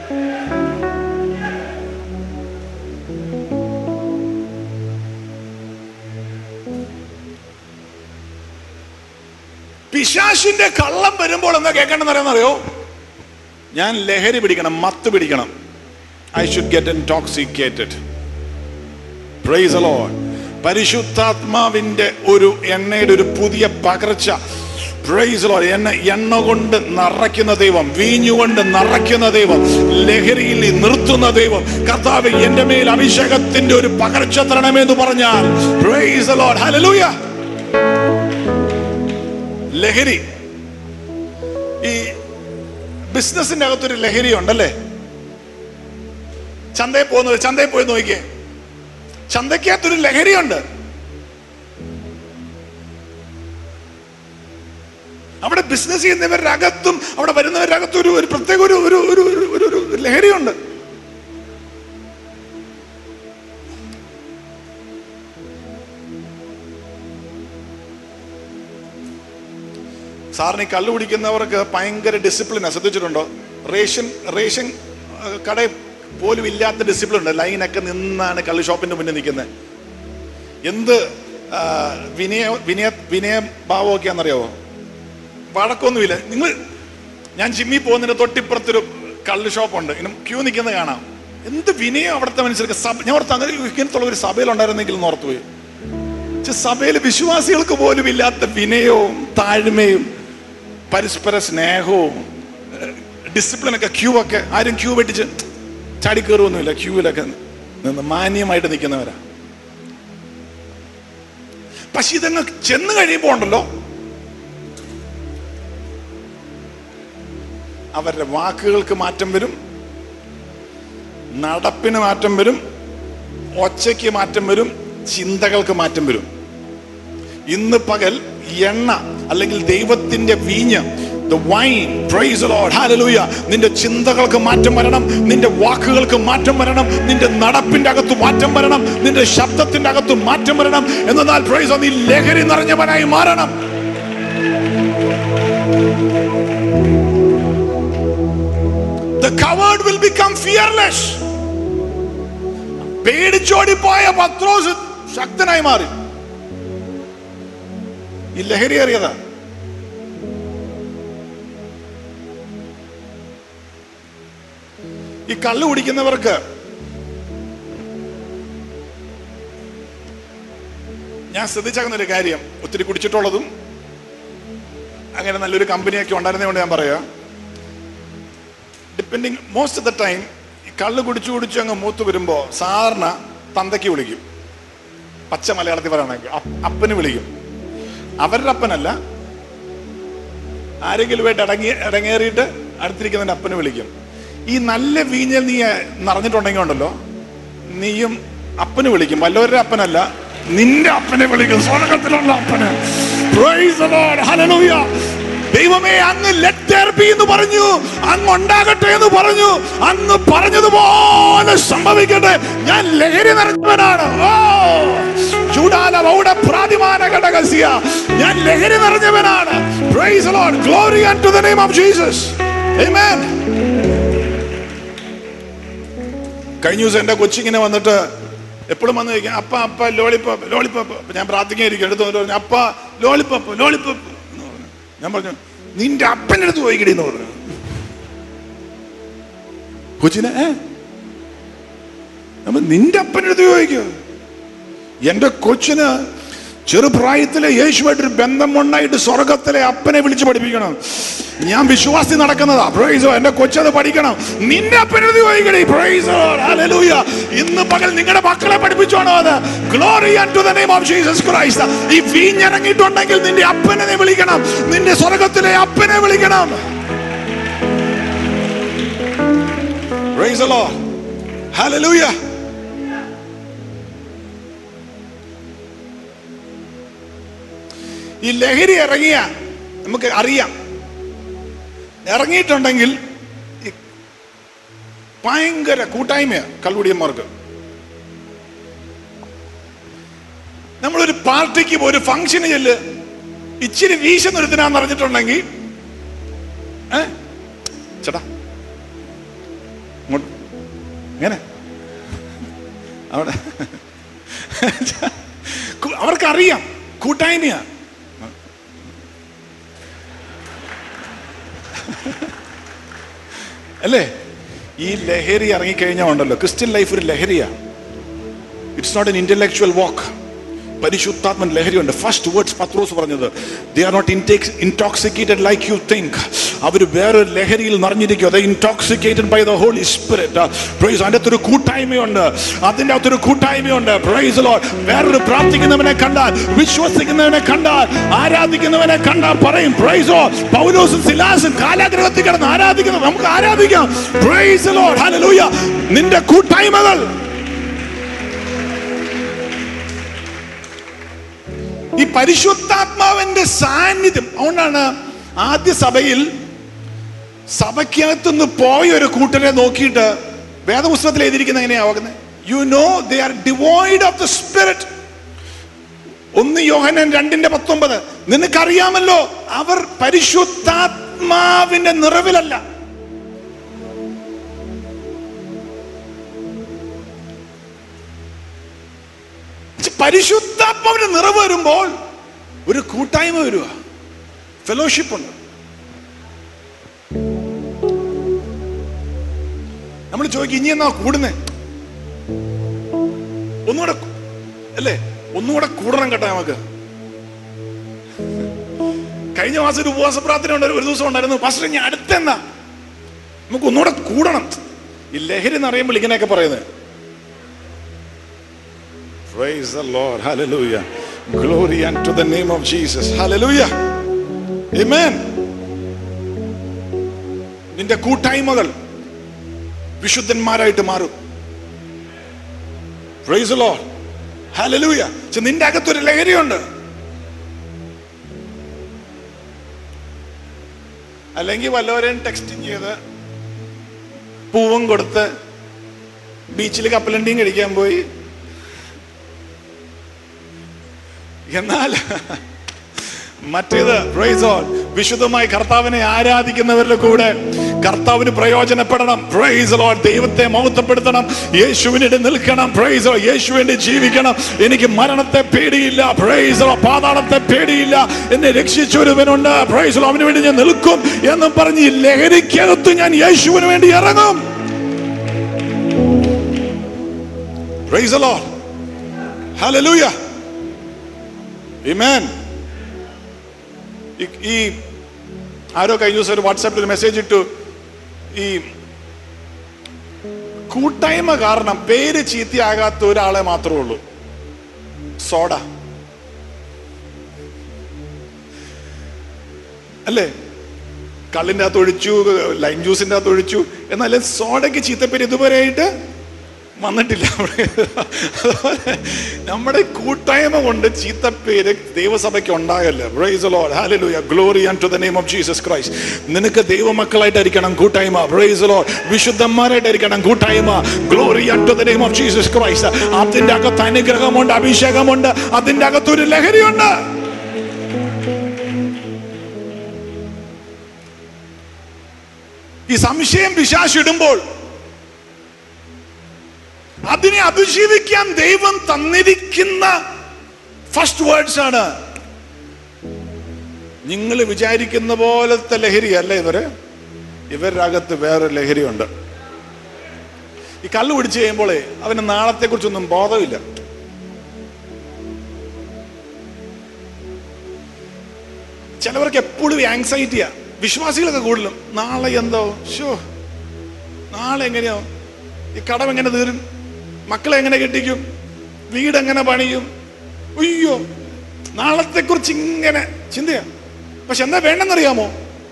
പിശാശിന്റെ കള്ളം വരുമ്പോൾ എന്താ കേൾക്കണമെന്ന് അറിയാമെന്നറിയോ ഞാൻ ലഹരി പിടിക്കണം മത്ത് പിടിക്കണം I should get intoxicated praise Lord പരിശുദ്ധാത്മാവിന്റെ ഒരു എണ്ണയുടെ ഒരു പുതിയ പകർച്ച പ്രൈസ് ലോഡ് എണ്ണ എണ്ണ കൊണ്ട് നിറയ്ക്കുന്ന ദൈവം വീഞ്ഞുകൊണ്ട് നിറയ്ക്കുന്ന ദൈവം ലഹരിയിൽ നിർത്തുന്ന ദൈവം കർത്താവ് എന്റെ മേൽ അഭിഷേകത്തിന്റെ ഒരു പകർച്ച തരണമെന്ന് പറഞ്ഞാൽ പ്രൈസ് ലോഡ് ഹല്ലേലൂയ ലഹരി ഈ ബിസിനസിന്റെ അകത്തൊരു ലഹരി ഉണ്ടല്ലേ ചന്തയിൽ പോകുന്നത് ചന്തയിൽ പോയി നോക്കിയേ ചന്തയ്ക്കകത്തൊരു ലഹരിയുണ്ട് അവിടെ ബിസിനസ് ചെയ്യുന്നവരുടെ അകത്തും അവിടെ വരുന്നവരുടെ അകത്തും ഒരു ഒരു പ്രത്യേക ഒരു ഒരു ഒരു ഒരു- ഒരു ഒരു ലഹരിയുണ്ട് സാറിന് ഈ കള്ളു കുടിക്കുന്നവർക്ക് ഭയങ്കര ഡിസിപ്ലിനാണ് ശ്രദ്ധിച്ചിട്ടുണ്ടോ റേഷൻ റേഷൻ ആ, കട പോലും ഇല്ലാത്ത ഡിസിപ്ലിൻ ഉണ്ട് ലൈനൊക്കെ നിന്നാണ് കള്ളു ഷോപ്പിന്റെ മുന്നിൽ നിൽക്കുന്നത് എന്ത് ആ, വിനയ വിനയ വിനയ ഭാവമൊക്കെയാണെന്നറിയാവോ വഴക്കൊന്നുമില്ല നിങ്ങൾ ഞാൻ ജിമ്മിൽ പോകുന്നതിന് തൊട്ടിപ്പുറത്തൊരു കള്ള് ഷോപ്പുണ്ട് ഇങ്ങനെ ക്യൂ നിൽക്കുന്നത് കാണാം എന്ത് വിനയം അവിടുത്തെ മനുഷ്യർക്ക് സഭ ഞാൻ ഓർത്ത് അങ്ങനെ ഇങ്ങനത്തുള്ള ഒരു സഭയിൽ ഉണ്ടായിരുന്നെങ്കിൽ എന്ന് ഓർത്തുപോയി പക്ഷെ സഭയിൽ വിശ്വാസികൾക്ക് പോലും ഇല്ലാത്ത വിനയവും താഴ്മയും പരസ്പര സ്നേഹവും ഡിസിപ്ലിനൊക്കെ ക്യൂ ഒക്കെ ആരും ക്യൂ വെട്ടിച്ച് ചാടിക്കേറുമൊന്നുമില്ല ക്യൂവിലൊക്കെ നിന്ന് മാന്യമായിട്ട് നിൽക്കുന്നവരാ പക്ഷെ ഇതങ്ങ് ചെന്ന് കഴിയുമ്പോൾ ഉണ്ടല്ലോ അവരുടെ വാക്കുകൾക്ക് മാറ്റം വരും നടപ്പിന് മാറ്റം വരും ഒച്ചയ്ക്ക് മാറ്റം വരും ചിന്തകൾക്ക് മാറ്റം വരും ഇന്ന് പകൽ എണ്ണ അല്ലെങ്കിൽ ദൈവത്തിന്റെ വീഞ്ഞ് the wine praise the lord hallelujah നിന്റെ ചിന്തകൾക്ക് മാറ്റം വരണം നിന്റെ വാക്കുകൾക്ക് മാറ്റം വരണം നിന്റെ നടപ്പിന്റെ അകത്ത് മാറ്റം വരണം നിന്റെ ശബ്ദത്തിന്റെ അകത്ത് മാറ്റം വരണം എന്നാൽ പ്രൈസ് നീ ലഹരി നിറഞ്ഞവനായി മാറണം the coward will become fearless പേടിച്ചോടിപ്പോയ പത്രോസ് ശക്തനായി മാറി ഈ ലഹരി അറിയതാ ഈ കള്ളു കുടിക്കുന്നവർക്ക് ഞാൻ ശ്രദ്ധിച്ചാക്കുന്ന ഒരു കാര്യം ഒത്തിരി കുടിച്ചിട്ടുള്ളതും അങ്ങനെ നല്ലൊരു കമ്പനിയൊക്കെ ഉണ്ടായിരുന്നതുകൊണ്ട് ഞാൻ പറയാം depending most of the time ഈ കള്ള് കുടിച്ചു കുടിച്ചു അങ്ങ് മൂത്ത് വരുമ്പോൾ സാധാരണ തന്തയ്ക്ക് വിളിക്കും പച്ച മലയാളത്തിൽ പറയുകയാണെങ്കിൽ അപ്പ- അപ്പന് വിളിക്കും അവരുടെ അപ്പനല്ല ആരെങ്കിലുമായിട്ട് ഇടങ്ങി ഇടങ്ങേറിയിട്ട് അടുത്തിരിക്കുന്നതിന്റെ അപ്പന് വിളിക്കും ഈ നല്ല വീഞ്ഞൽ നീ നിറഞ്ഞിട്ടുണ്ടെങ്കിൽ ഉണ്ടല്ലോ നീയും അപ്പന് വിളിക്കും വല്ലവരുടെ അപ്പനല്ല നിന്റെ അപ്പനെ വിളിക്കും സ്വർഗത്തിലുള്ള അപ്പന് Praise the Lord. Hallelujah. ദൈവമേ അങ്ങ് let there be എന്ന് പറഞ്ഞു അങ്ങ് ഉണ്ടാകട്ടെ എന്ന് പറഞ്ഞു അങ്ങ് പറഞ്ഞതുപോലെ സംഭവിക്കട്ടെ ഞാൻ ലഹരി നിറഞ്ഞവനാണ് ഓ ചൂടാല വൗഡ പ്രാതിമാന ഘടകസ്യ ഞാൻ ലഹരി നിറഞ്ഞവനാണ് praise Lord glory to the name of Jesus ആമേൻ കഴിഞ്ഞ ദിവസം എന്റെ കൊച്ചിങ്ങനെ വന്നിട്ട് എപ്പോഴും വന്ന് ചോദിക്കാം അപ്പ അപ്പ ലോളിപ്പോപ്പ് ലോളിപ്പോപ്പ് അപ്പൊ ഞാൻ പ്രാർത്ഥിക്കായിരിക്കും എടുത്ത് വന്നിട്ട് പറഞ്ഞു അപ്പ ലോളിപ്പോപ്പ് ലോളിപ്പോപ്പ് എന്ന് പറഞ്ഞു ഞാൻ പറഞ്ഞു നിന്റെ അപ്പൻ്റെ അടുത്ത് ചോദിക്കടി എന്ന് പറഞ്ഞു കൊച്ചിനെ ഏ അപ്പൊ നിന്റെ അപ്പൻ്റെ അടുത്ത് ചോദിക്കോ എന്റെ കൊച്ചിന് ചെറുപ്രായത്തിലെ യേശുവായിട്ടൊരു ബന്ധം ഉണ്ടായിട്ട് സ്വർഗത്തിലെ അപ്പനെ വിളിച്ച് പഠിപ്പിക്കണം ഞാൻ വിശ്വാസി നടക്കുന്നതാ പ്രൈസോ എന്റെ കൊച്ചത് പഠിക്കണം നിന്റെ അപ്പനത് ചോദിക്കണേ പ്രൈസോ ഹല്ലേലൂയ ഇന്ന് പകൽ നിങ്ങളുടെ മക്കളെ പഠിപ്പിച്ചോണോ അത് glory to the name of Jesus Christ ഈ വീഞ്ഞിറങ്ങിയിട്ടുണ്ടെങ്കിൽ നിന്റെ അപ്പനെ നീ വിളിക്കണം നിന്റെ സ്വർഗത്തിലെ അപ്പനെ വിളിക്കണം പ്രൈസ് ദി ലോർഡ് ഹല്ലേലൂയ ഈ ലഹരി ഇറങ്ങിയ നമുക്ക് അറിയാം ഇറങ്ങിയിട്ടുണ്ടെങ്കിൽ ഈ ഭയങ്കര കൂട്ടായ്മയാണ് കള്ളുടിയന്മാർക്ക് നമ്മളൊരു പാർട്ടിക്ക് ഒരു ഫംഗ്ഷന് ചെല്ല് ഇച്ചിരി വീശ നിർത്തിനാന്ന് അറിഞ്ഞിട്ടുണ്ടെങ്കിൽ ഏ ചേട്ടാ ഇങ്ങോട്ട് എങ്ങനെ അവിടെ കു- അവർക്കറിയാം കൂട്ടായ്മയാ അല്ലേ ഈ ലഹരി ഇറങ്ങിക്കഴിഞ്ഞാൽ ഉണ്ടല്ലോ ക്രിസ്ത്യൻ ലൈഫ് ഒരു ലഹരിയാ ഇറ്റ്സ് നോട്ട് എൻ ഇന്റലക്ച്വൽ വാക്ക് പരിശുദ്ധാത്മൻ ലഹരിയുണ്ട് ഫസ്റ്റ് വേർഡ്സ് പത്രോസ് പറഞ്ഞത് they are not intoxicated like you think അവർ വേറൊരു ലഹരിയിൽ നിറഞ്ഞിരിക്കും അത് intoxicated by the Holy Spirit praise അതിൻ്റെ അകത്തൊരു കൂട്ടായ്മയുണ്ട് അതിൻ്റെ അകത്തൊരു കൂട്ടായ്മയുണ്ട് പ്രൈസ് ലോഡ് വേറൊരു പ്രാർത്ഥിക്കുന്നവനെ കണ്ടാൽ വിശ്വസിക്കുന്നവനെ കണ്ടാൽ ആരാധിക്കുന്നവനെ കണ്ടാൽ പറയും പ്രൈസോ പൗലോസും സിലാസും കാലാഗ്രഹത്തിൽ കിടന്ന് ആരാധിക്കുന്നു നമുക്ക് ആരാധിക്കാം പ്രൈസ് ലോഡ് ഹല്ലേലൂയ നിന്റെ കൂട്ടായ്മകൾ ഈ പരിശുദ്ധാത്മാവിന്റെ സാന്നിധ്യം അതുകൊണ്ടാണ് ആദ്യ സഭയിൽ സഭയ്ക്കകത്തുനിന്ന് പോയ ഒരു കൂട്ടരെ നോക്കിയിട്ട് വേദപുസ്തകത്തിൽ എഴുതിയിരിക്കുന്ന എങ്ങനെയാവുന്നത് you know they are devoid of the spirit ഒന്ന് യോഹനൻ രണ്ടിന്റെ പത്തൊമ്പത് നിനക്കറിയാമല്ലോ അവർ പരിശുദ്ധാത്മാവിന്റെ നിറവിലല്ല പരിശുദ്ധാത്മാവിന്റെ നിറവ് വരുമ്പോൾ ഒരു കൂട്ടായ്മ വരുക ഫെലോഷിപ്പ് ഉണ്ട് നമ്മൾ ചോദിക്കും ഇനി എന്നാ കൂടുന്നേ ഒന്നുകൂടെ കൂ- അല്ലേ ഒന്നുകൂടെ കൂടണം കേട്ടോ നമുക്ക് കഴിഞ്ഞ മാസം ഒരു ഉപവാസ പ്രാർത്ഥന ഉണ്ട് ഒരു ദിവസം ഉണ്ടായിരുന്നു പാസ്റ്റർ ഞാൻ അടുത്തെന്നാ നമുക്ക് ഒന്നുകൂടെ കൂടണം ഈ ലഹരി എന്ന് അറിയുമ്പോൾ ഇങ്ങനെയൊക്കെ പറയുന്നത് Praise the Lord. Hallelujah. Glory unto the name of Jesus. Hallelujah. Amen. നിന്റെ കൂട്ടായ്മകൾ വിശുദ്ധന്മാരായിട്ട് മാറും പ്രൈസ് ലോ ഹലലൂയ നിന്റെ അകത്തൊരു ലഹരിയുണ്ട് അല്ലെങ്കിൽ വല്ലവരെയും ടെക്സ്റ്റിംഗ് ചെയ്ത് പൂവും കൊടുത്ത് ബീച്ചിൽ കപ്പലണ്ടിയും കഴിക്കാൻ പോയി എന്നാൽ മറ്റേത് praise God. വിശുദ്ധമായി കർത്താവിനെ ആരാധിക്കുന്നവരുടെ കൂടെ കർത്താവിന് പ്രയോജനപ്പെടണം പ്രൈസ് ലോഡ് ദൈവത്തെ മഹത്വപ്പെടുത്തണം യേശുവിനിടെ നിൽക്കണം പ്രൈസ് യേശുവിന്റെ ജീവിക്കണം എനിക്ക് മരണത്തെ പേടിയില്ല പ്രൈസ് പാതാളത്തെ പേടിയില്ല എന്നെ രക്ഷിച്ചൊരുവനുണ്ട് പ്രൈസ് അവന് വേണ്ടി ഞാൻ നിൽക്കും എന്നും പറഞ്ഞ് ഈ ലഹരിക്കകത്ത് ഞാൻ യേശുവിന് വേണ്ടി ഇറങ്ങും പ്രൈസ് ലോഡ് ഹല്ലേലൂയ Amen. ഈ- ഈ ആരോ കഴിഞ്ഞ ദിവസം ഒരു വാട്സാപ്പിൽ ഒരു മെസ്സേജ് ഇട്ടു ഈ കൂട്ടായ്മ കാരണം പേര് ചീത്തയാകാത്ത ഒരാളെ മാത്രമേ ഉള്ളൂ സോഡ അല്ലേ കള്ളിൻ്റെ അകത്ത് ഒഴിച്ചു ലൈം ജ്യൂസിൻ്റെ അകത്ത് ഒഴിച്ചു എന്നാലും സോഡയ്ക്ക് ചീത്തപ്പേര് ഇതുവരെയായിട്ട് വന്നിട്ടില്ല അതുപോലെ നമ്മുടെ കൂട്ടായ്മ കൊണ്ട് ചീത്തപ്പേര് ദൈവസഭയ്ക്ക് ഉണ്ടാകല്ല പ്രൈസ് ലോർഡ് ഹല്ലേലൂയ glory to the name of Jesus Christ നിനക്ക് ദൈവമക്കളായിട്ടായിരിക്കണം കൂട്ടായ്മ പ്രൈസ് ലോർഡ് വിശുദ്ധന്മാരായിട്ടായിരിക്കണം കൂട്ടായ്മ glory to the name of Jesus Christ അതിന്റെ അകത്ത് അനുഗ്രഹമുണ്ട് അഭിഷേകമുണ്ട് അതിന്റെ അകത്ത് ഒരു ലഹരിയുണ്ട് ഈ സംശയം പിശാശിടുമ്പോൾ അതിനെ അതിജീവിക്കാൻ ദൈവം തന്നിരിക്കുന്ന ഫസ്റ്റ് വേർഡ്സ് ആണ് നിങ്ങൾ വിചാരിക്കുന്ന പോലത്തെ ലഹരി അല്ല ഇവര് ഇവരുടെ അകത്ത് വേറെ ലഹരിയുണ്ട് ഈ കള്ളു പിടിച്ച് കഴിയുമ്പോഴേ അവന് നാളത്തെ കുറിച്ചൊന്നും ബോധമില്ല ചിലവർക്ക് എപ്പോഴും ആങ്സൈറ്റിയാ വിശ്വാസികളൊക്കെ കൂടുതലും നാളെ എന്തോ ഷോ നാളെ എങ്ങനെയോ ഈ കടം എങ്ങനെ തീരും മക്കളെ എങ്ങനെ കെട്ടിക്കും വീട് എങ്ങനെ പണിയും അയ്യോ നാളത്തെ കുറിച്ച് ഇങ്ങനെ ചിന്തയാ പക്ഷെ എന്താ വേണ്ടെന്നറിയാമോ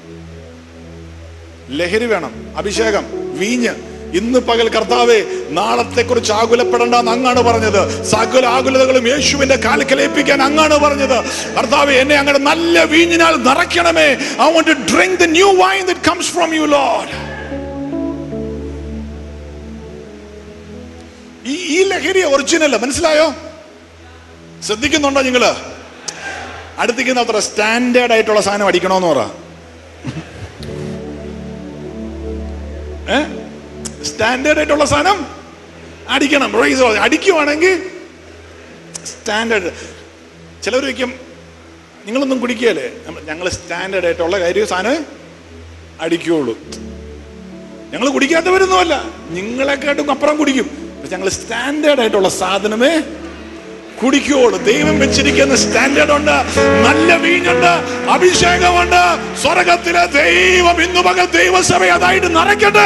ലഹരി വേണം അഭിഷേകം വീഞ്ഞ് ഇന്ന് പകൽ കർത്താവെ നാളത്തെ കുറിച്ച് ആകുലപ്പെടേണ്ടെന്ന് അങ്ങാണ് പറഞ്ഞത് സകല ആകുലതകളും യേശുവിന്റെ കാലിക്കലേൽപ്പിക്കാൻ അങ്ങാണ് പറഞ്ഞത് കർത്താവെ എന്നെ അങ്ങനെ നല്ല വീഞ്ഞിനാൽ നിറയ്ക്കണമേ I want to drink the new wine that comes from you Lord ഈ ഈ ലഹരി ഒറിജിനൽ മനസ്സിലായോ ശ്രദ്ധിക്കുന്നുണ്ടോ നിങ്ങള് അടുത്തേക്കുന്ന അത്ര സ്റ്റാൻഡേർഡ് ആയിട്ടുള്ള സാധനം അടിക്കണമെന്ന് പറ ഏ സ്റ്റാൻഡേർഡ് ആയിട്ടുള്ള സാധനം അടിക്കണം റൈസ് അടിക്കുവാണെങ്കിൽ സ്റ്റാൻഡേർഡ് ചിലവർ വയ്ക്കും നിങ്ങളൊന്നും കുടിക്കുകയല്ലേ ഞങ്ങൾ സ്റ്റാൻഡേർഡ് ആയിട്ടുള്ള കാര്യം സാധനം അടിക്കുകയുള്ളൂ ഞങ്ങൾ കുടിക്കാത്തവരൊന്നുമല്ല നിങ്ങളെക്കാട്ടും അപ്പുറം കുടിക്കും പക്ഷെ ഞങ്ങൾ സ്റ്റാൻഡേർഡ് ആയിട്ടുള്ള സാധനമേ കുടിക്കുകയുള്ളൂ ദൈവം വെച്ചിരിക്കുന്ന സ്റ്റാൻഡേർഡ് ഉണ്ട് നല്ല വീഞ്ഞുണ്ട് അഭിഷേകമുണ്ട് സ്വർഗത്തിലെ ദൈവം ഇന്നു പകൽ ദൈവസഭ അതായിട്ട് നിറയ്ക്കട്ടെ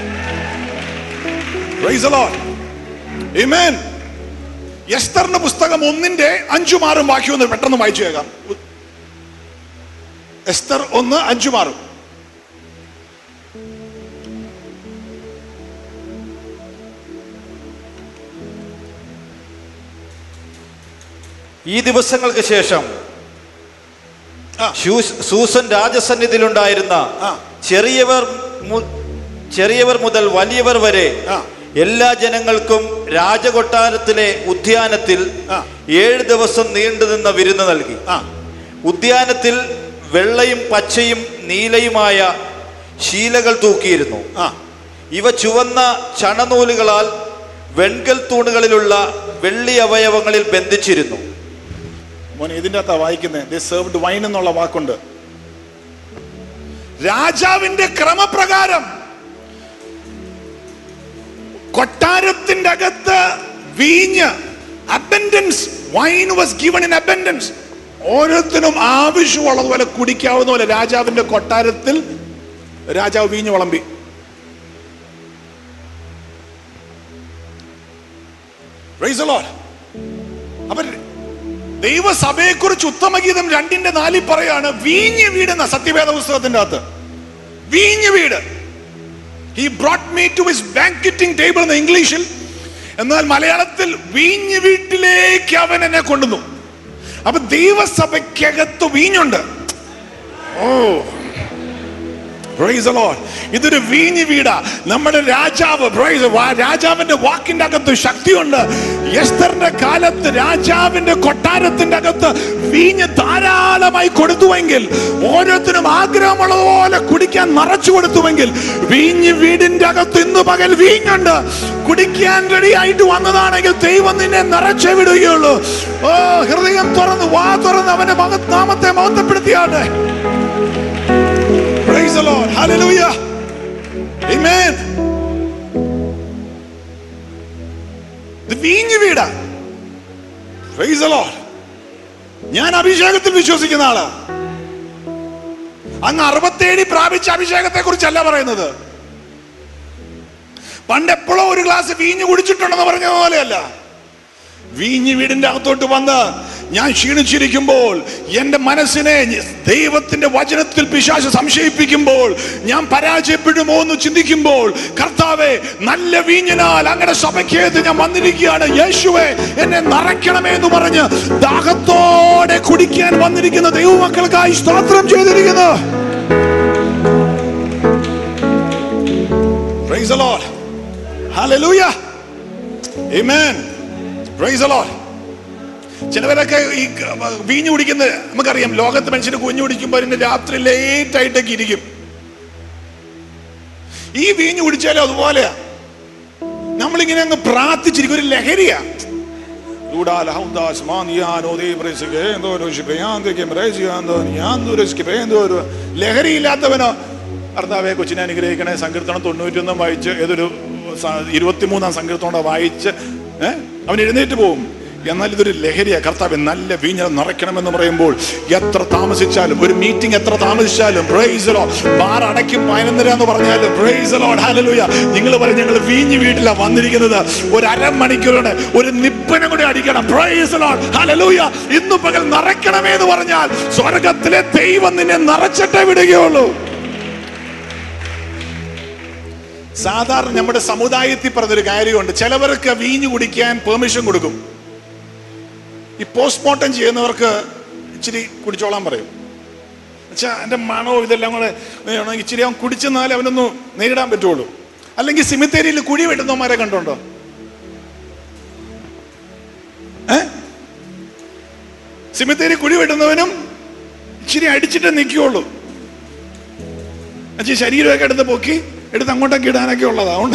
Praise the Lord. Amen. എസ്തറിന്റെ പുസ്തകം ഒന്നിന്റെ അഞ്ചും ആറും വാക്യം ഒന്ന് പെട്ടെന്ന് വായിച്ചു കേൾക്കാം എസ്തർ ഒന്ന് അഞ്ചും ആറും ഈ ദിവസങ്ങൾക്ക് ശേഷം ആ. ശൂസ്- സൂസൻ രാജസന്നിധിയിലുണ്ടായിരുന്ന ആ. ചെറിയവർ മു- ചെറിയവർ മുതൽ വലിയവർ വരെ ആ. എല്ലാ ജനങ്ങൾക്കും രാജകൊട്ടാരത്തിലെ ഉദ്യാനത്തിൽ ആ. ഏഴ് ദിവസം നീണ്ടുനിന്ന വിരുന്ന് നൽകി ആ ഉദ്യാനത്തിൽ വെള്ളയും പച്ചയും നീലയുമായ ശീലകൾ തൂക്കിയിരുന്നു ആ ഇവ ചുവന്ന ചണനൂലുകളാൽ വെൺകൽ തൂണുകളിലുള്ള വെള്ളി അവയവങ്ങളിൽ ബന്ധിച്ചിരുന്നു മോനെ ഇതിന്റെ അകത്താ വായിക്കുന്നത് സെർവ്ഡ് വൈൻ എന്നുള്ള വാക്കുണ്ട് രാജാവിന്റെ ക്രമപ്രകാരം കൊട്ടാരത്തിന്റെ അകത്ത് വീഞ്ഞ് abundance wine was given in abundance ഓരോരുത്തരും ആവശ്യമുള്ളതുപോലെ കുടിക്കാവുന്ന പോലെ രാജാവിന്റെ കൊട്ടാരത്തിൽ രാജാവ് വീഞ്ഞ് വിളമ്പി Praise the Lord. അപ്പൊ ദൈവസഭയെ കുറിച്ച് ഉത്തമഗീതം രണ്ടിന്റെ നാലിൽ പറയാണ് വീഞ്ഞ് വീട് എന്ന സത്യവേദ പുസ്തകത്തിന്റെ അകത്ത് വീഞ്ഞ് വീട് he brought me to his banqueting table എന്ന ഇംഗ്ലീഷിൽ എന്നാൽ മലയാളത്തിൽ വീഞ്ഞ് വീട്ടിലേക്ക് അവൻ എന്നെ കൊണ്ടുവന്നു അപ്പൊ ദൈവസഭയ്ക്കകത്ത് വീഞ്ഞുണ്ട് ഓ Praise the Lord. ഇതൊരു വീഞ്ഞ് വീടാ നമ്മുടെ രാജാവ് praise the- വാ- രാജാവിന്റെ വാക്കിന്റെ അകത്ത് ശക്തിയുണ്ട് എസ്തറിന്റെ കാലത്ത് രാജാവിന്റെ കൊട്ടാരത്തിന്റെ അകത്ത് വീഞ്ഞ് ധാരാളമായി കൊടുത്തുവെങ്കിൽ ഓരോരുത്തരും ആഗ്രഹമുള്ളതുപോലെ കുടിക്കാൻ മറച്ചു കൊടുത്തുവെങ്കിൽ വീഞ്ഞ് വീടിന്റെ അകത്ത് ഇന്ന് പകൽ വീഞ്ഞുണ്ട് കുടിക്കാൻ റെഡി ആയിട്ട് വന്നതാണെങ്കിൽ ദൈവം നിന്നെ നിറച്ചേ വിടുകയുള്ളൂ ഓ ഹൃദയം തുറന്ന് വാ തുറന്ന് അവന്റെ മഹത് നാമത്തെ മഹത്വപ്പെടുത്തിയാട്ടെ Praise the Lord. Hallelujah. Amen. ഇത് വീഞ്ഞു വീടാ Praise the Lord. ഞാൻ അഭിഷേകത്തിൽ വിശ്വസിക്കുന്ന ആളാ അങ്ങ് അറുപത്തേഴി പ്രാപിച്ച അഭിഷേകത്തെ കുറിച്ചല്ല പറയുന്നത് പണ്ട് എപ്പോഴോ ഒരു ഗ്ലാസ് വീഞ്ഞു കുടിച്ചിട്ടുണ്ടെന്ന് പറഞ്ഞ പോലെയല്ല വീഞ്ഞ് വീടിന്റെ അകത്തോട്ട് വന്ന് ഞാൻ ക്ഷീണിച്ചിരിക്കുമ്പോൾ എൻ്റെ മനസ്സിനെ ദൈവത്തിന്റെ വചനത്തിൽ പിശാച് സംശയിപ്പിക്കുമ്പോൾ ഞാൻ പരാജയപ്പെടുമോ എന്ന് ചിന്തിക്കുമ്പോൾ കർത്താവെ നല്ല വീഞ്ഞിനാൽ അങ്ങനെ സഭയ്ക്കേത് ഞാൻ വന്നിരിക്കുകയാണ് യേശുവെ എന്നെ നിറയ്ക്കണമേ എന്ന് പറഞ്ഞ് ദാഹത്തോടെ കുടിക്കാൻ വന്നിരിക്കുന്ന ദൈവമക്കൾക്കായി സ്തോത്രം ചെയ്തിരിക്കുന്നു Praise the Lord. Hallelujah. Amen. Praise the Lord. ചിലവരൊക്കെ ഈ വീഞ്ഞു കുടിക്കുന്നത് നമുക്കറിയാം ലോകത്ത് മനുഷ്യന് കുഞ്ഞു കുടിക്കുമ്പോൾ അതിന് രാത്രി ലേറ്റ് ആയിട്ടൊക്കെ ഇരിക്കും ഈ വീഞ്ഞു കുടിച്ചാലും അതുപോലെയാ നമ്മളിങ്ങനെ അങ്ങ് പ്രാർത്ഥിച്ചിരിക്കും ഒരു ലഹരിയാ ലഹരിയില്ലാത്തവനോ കർത്താവെ കൊച്ചിനെ അനുഗ്രഹിക്കണേ സങ്കീർത്തനം തൊണ്ണൂറ്റൊന്നും വായിച്ച് ഏതൊരു സ- ഇരുപത്തിമൂന്നാം സങ്കീർത്തനം വായിച്ച് ഏഹ് അവൻ എഴുന്നേറ്റ് പോകും എന്നാൽ ഇതൊരു ലഹരിയാ കർത്താവ് നല്ല വീഞ്ഞ നിറയ്ക്കണമെന്ന് പറയുമ്പോൾ എത്ര താമസിച്ചാലും ഒരു മീറ്റിംഗ് എത്ര താമസിച്ചാലും പ്രൈസലോ ബാർ അടയ്ക്കും പതിനൊന്നര എന്ന് പറഞ്ഞാലും പ്രൈസലോ ഹാലലൂയ നിങ്ങൾ പറയും ഞങ്ങൾ വീഞ്ഞ് വീട്ടിലാണ് വന്നിരിക്കുന്നത് ഒരു അരമണിക്കൂറുടെ ഒരു നിപ്പനം കൂടി അടിക്കണം പ്രൈസലോ ഹാലലൂയ ഇന്നു പകൽ നിറയ്ക്കണമേ എന്ന് പറഞ്ഞാൽ സ്വർഗത്തിലെ ദൈവം നിന്നെ നിറച്ചിട്ടേ വിടുകയുള്ളൂ സാധാരണ നമ്മുടെ സമുദായത്തിൽ പറഞ്ഞൊരു കാര്യമുണ്ട് ചിലവർക്ക് വീഞ്ഞു കുടിക്കാൻ പെർമിഷൻ കൊടുക്കും ഈ പോസ്റ്റ്മോർട്ടം ചെയ്യുന്നവർക്ക് ഇച്ചിരി കുടിച്ചോളാൻ പറയും വെച്ചാ എൻ്റെ മണോ ഇതെല്ലാം കൂടെ വേണം ഇച്ചിരി അവൻ കുടിച്ചെന്നാലേ അവനൊന്ന് നേരിടാൻ പറ്റുള്ളൂ അല്ലെങ്കിൽ സിമിത്തേരിയിൽ കുഴി വെട്ടുന്നവന്മാരെ കണ്ടുണ്ടോ ഏ സിമിത്തേരി കുഴി വെട്ടുന്നവനും ഇച്ചിരി അടിച്ചിട്ട് നിൽക്കുകയുള്ളൂ എന്നുവെച്ചാൽ ശരീരമൊക്കെ എടുത്ത് പൊക്കി എടുത്ത് അങ്ങോട്ടൊക്കെ ഇടാനൊക്കെ ഉള്ളതാ അതുകൊണ്ട്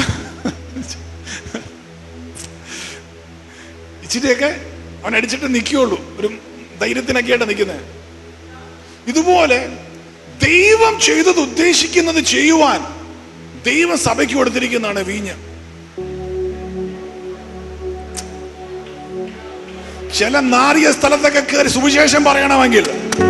ഇച്ചിരിയൊക്കെ അവൻ അടിച്ചിട്ട് നിൽക്കുകയുള്ളൂ ഒരു ധൈര്യത്തിനൊക്കെ ആയിട്ട് നിൽക്കുന്നത് ഇതുപോലെ ദൈവം ചെയ്തത് ഉദ്ദേശിക്കുന്നത് ചെയ്യുവാൻ ദൈവം സഭയ്ക്ക് കൊടുത്തിരിക്കുന്നതാണ് വീഞ്ഞ് ചില നാറിയ സ്ഥലത്തൊക്കെ കയറി സുവിശേഷം പറയണമെങ്കിൽ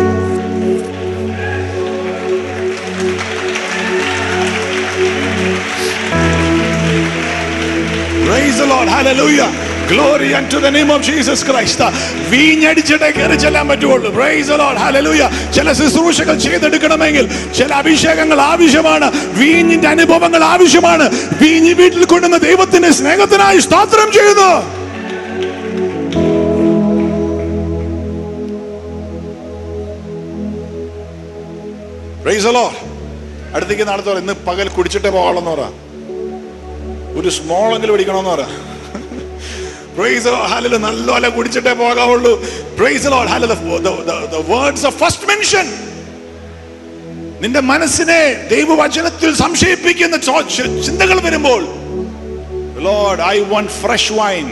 Praise the Lord. Hallelujah. Glory unto the name of Jesus Christ. വീഞ്ഞടിച്ചിട്ടേ കയറി ചെല്ലാൻ പറ്റുള്ളൂ Praise the Lord. Hallelujah. ചില ശുശ്രൂഷകൾ ചെയ്തെടുക്കണമെങ്കിൽ ചില അഭിഷേകങ്ങൾ ആവശ്യമാണ് വീഞ്ഞിന്റെ അനുഭവങ്ങൾ ആവശ്യമാണ് വീഞ്ഞ് വീട്ടിൽ കൊണ്ടുവന്ന ദൈവത്തിന്റെ സ്നേഹത്തിനായി സ്തോത്രം ചെയ്യുന്നു Praise the Lord. അടുത്തേക്ക് നടത്തോളം ഇന്ന് പകൽ കുടിച്ചിട്ടേ പോകാമെന്ന് പറ ഒരു സ്മോൾ എങ്കിലും പിടിക്കണമെന്ന് പറ പ്രൈസ് ഹാലല് നല്ലപോലെ കുടിച്ചിട്ടേ പോകാവുള്ളൂ പ്രൈസ് ലോഡ് ഹാലൽ the words of first mention നിന്റെ മനസ്സിനെ ദൈവവചനത്തിൽ സംശയിപ്പിക്കുന്ന ചോ- ചി- ചിന്തകൾ വരുമ്പോൾ Lord I want fresh wine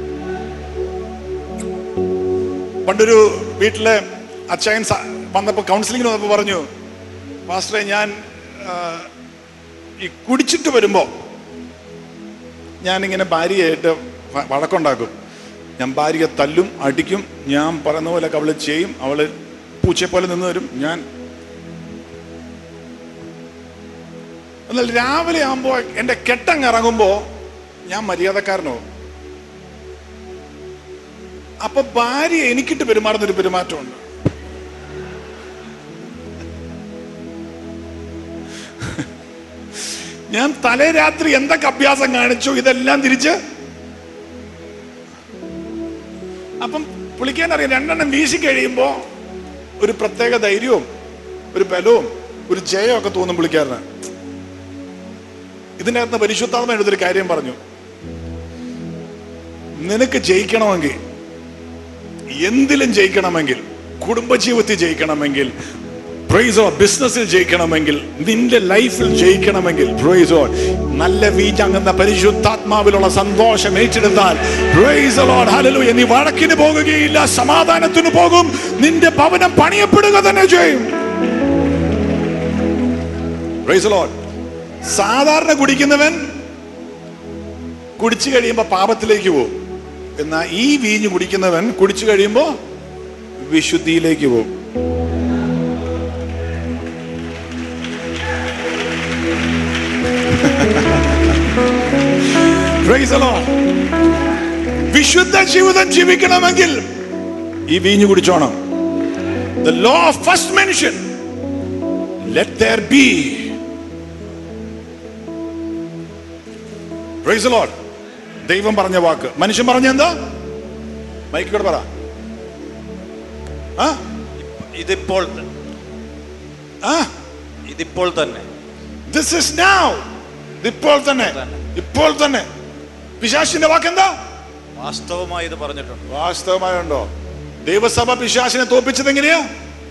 പണ്ടൊരു വീട്ടിലെ അച്ചായൻ സ- വന്നപ്പോ കൗൺസിലിങ്ങിന് വന്നപ്പോ പറഞ്ഞു പാസ്റ്ററെ ഞാൻ ആ, ഈ കുടിച്ചിട്ട് വരുമ്പോ ഞാനിങ്ങനെ ഭാര്യയായിട്ട് വ- വഴക്കുണ്ടാക്കും ഞാൻ ഭാര്യയെ തല്ലും അടിക്കും ഞാൻ പറയുന്ന പോലെ അവള് ചെയ്യും അവള് പൂച്ചയെ പോലെ നിന്ന് വരും ഞാൻ എന്നാൽ രാവിലെ ആകുമ്പോ എന്റെ കെട്ടങ്ങ് ഇറങ്ങുമ്പോ ഞാൻ മര്യാദക്കാരനോ അപ്പൊ ഭാര്യ എനിക്കിട്ട് പെരുമാറുന്നൊരു പെരുമാറ്റമുണ്ട് ഞാൻ തലേ രാത്രി എന്തൊക്കെ അഭ്യാസം കാണിച്ചു ഇതെല്ലാം തിരിച്ച് അപ്പം പുള്ളിക്കാൻ അറിയാം രണ്ടെണ്ണം വീശി കഴിയുമ്പോ ഒരു പ്രത്യേക ധൈര്യവും ഒരു ബലവും ഒരു ജയവും ഒക്കെ തോന്നും പുള്ളിക്കാരന് ഇതിൻ്റെ അകത്ത് പരിശുദ്ധാത്മ എഴുതൊരു കാര്യം പറഞ്ഞു നിനക്ക് ജയിക്കണമെങ്കിൽ എന്തിലും ജയിക്കണമെങ്കിൽ കുടുംബജീവിതത്തിൽ ജയിക്കണമെങ്കിൽ പ്രൈസോ ബിസിനസ്സിൽ ജയിക്കണമെങ്കിൽ നിന്റെ ലൈഫിൽ ജയിക്കണമെങ്കിൽ പ്രൈസോ നല്ല വീഞ്ഞങ്ങുന്ന പരിശുദ്ധാത്മാവിലുള്ള സന്തോഷം ഏറ്റെടുത്താൽ പ്രൈസ് ലോഡ് ഹല്ലേലൂയ നീ വഴക്കിന് പോകുകയില്ല സമാധാനത്തിന് പോകും നിന്റെ ഭവനം പണിയപ്പെടുക തന്നെ ചെയ്യും പ്രൈസ് ലോഡ് സാധാരണ കുടിക്കുന്നവൻ കുടിച്ചു കഴിയുമ്പോ പാപത്തിലേക്ക് പോകും എന്നാൽ ഈ വീഞ്ഞ് കുടിക്കുന്നവൻ കുടിച്ചു കഴിയുമ്പോ വിശുദ്ധിയിലേക്ക് പോകും Praise the Lord. വിശുദ്ധ ജീവിതം ജീവിക്കണമെങ്കിൽ ഈ വീഞ്ഞു കുടിച്ചോണം the law of first mention let there be praise the Lord. ദൈവം പറഞ്ഞ വാക്ക് മനുഷ്യൻ പറഞ്ഞ എന്താ മൈക്കോട് പറ ആ ഇതിപ്പോൾ ആ ഇതിപ്പോൾ തന്നെ ദിസ് ഇസ് നൗ ഇപ്പോൾ തന്നെ ഇപ്പോൾ തന്നെ പിശാശിന്റെ വാക്ക് എന്താ വാസ്തവമായി ഇത് പറഞ്ഞിട്ടുണ്ട് വാസ്തവമായുണ്ടോ ദൈവസഭ പിശാശിനെ തോപ്പിച്ചത് എങ്ങനെയാ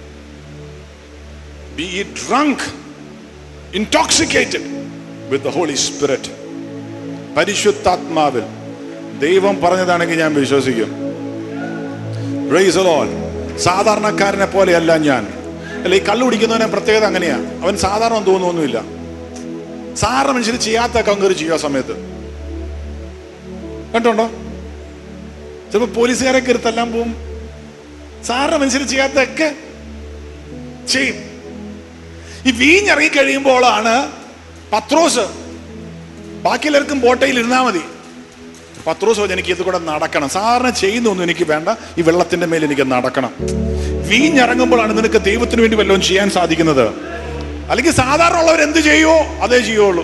be drunk intoxicated with the Holy Spirit പരിശുദ്ധാത്മാവിൽ ദൈവം പറഞ്ഞതാണെങ്കിൽ ഞാൻ വിശ്വസിക്കും Praise the Lord. സാധാരണക്കാരനെ പോലെയല്ല ഞാൻ അല്ല ഈ കള്ളു കുടിക്കുന്നവനെ പ്രത്യേകത അങ്ങനെയാ അവൻ സാധാരണ തോന്നുന്നൊന്നുമില്ല സാധാരണ മനുഷ്യർ ചെയ്യാത്തൊക്കെ അങ്ങ് ചെയ്യുക ആ സമയത്ത് കണ്ടോണ്ടോ ചിലപ്പോ പോലീസുകാരെ കയറിത്തെല്ലാം പോവും സാറിന് മനുഷ്യർ ചെയ്യാത്തൊക്കെ ചെയ്യും ഈ വീഞ്ഞിറങ്ങി കഴിയുമ്പോഴാണ് പത്രോസ് ബാക്കി എല്ലാവർക്കും ബോട്ടയിൽ ഇരുന്നാൽ മതി പത്രോസ് പറഞ്ഞു എനിക്ക് ഇത് കൂടെ നടക്കണം സാറിന് ചെയ്യുന്നൊന്നും എനിക്ക് വേണ്ട ഈ വെള്ളത്തിന്റെ മേൽ എനിക്ക് നടക്കണം വീഞ്ഞിറങ്ങുമ്പോഴാണ് നിനക്ക് ദൈവത്തിന് വേണ്ടി വല്ലതും ചെയ്യാൻ സാധിക്കുന്നത് അല്ലെങ്കിൽ സാധാരണ ഉള്ളവർ എന്ത് ചെയ്യുമോ അതേ ചെയ്യുള്ളൂ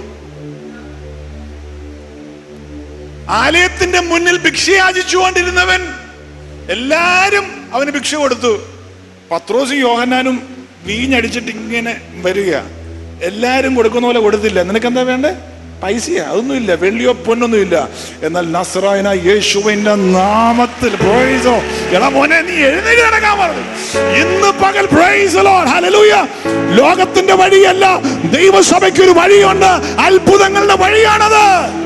ആലയത്തിന്റെ മുന്നിൽ ഭിക്ഷ യാചിച്ചുകൊണ്ടിരുന്നവൻ എല്ലാരും അവന് ഭിക്ഷ കൊടുത്തു പത്രോസും യോഹന്നാനും വീഞ്ഞടിച്ചിട്ട് ഇങ്ങനെ വരിക എല്ലാരും കൊടുക്കുന്ന പോലെ കൊടുത്തില്ല നിനക്ക് എന്താ വേണ്ടേ പൈസയാ അതൊന്നുമില്ല വെള്ളിയോ പൊന്നൊന്നും ഇല്ല എന്നാൽ നസ്രായന യേശുവിന്റെ നാമത്തിൽ പ്രൈസോ എടാ മോനെ നീ എഴുന്നേറ്റ് നടക്കാൻ പറഞ്ഞു ഇന്ന് പകൽ പ്രൈസ് ഹല്ലേലൂയ ലോകത്തിന്റെ വഴിയല്ല ദൈവസഭയ്ക്ക് ഒരു വഴിയുണ്ട് അത്ഭുതങ്ങളുടെ വഴിയാണത്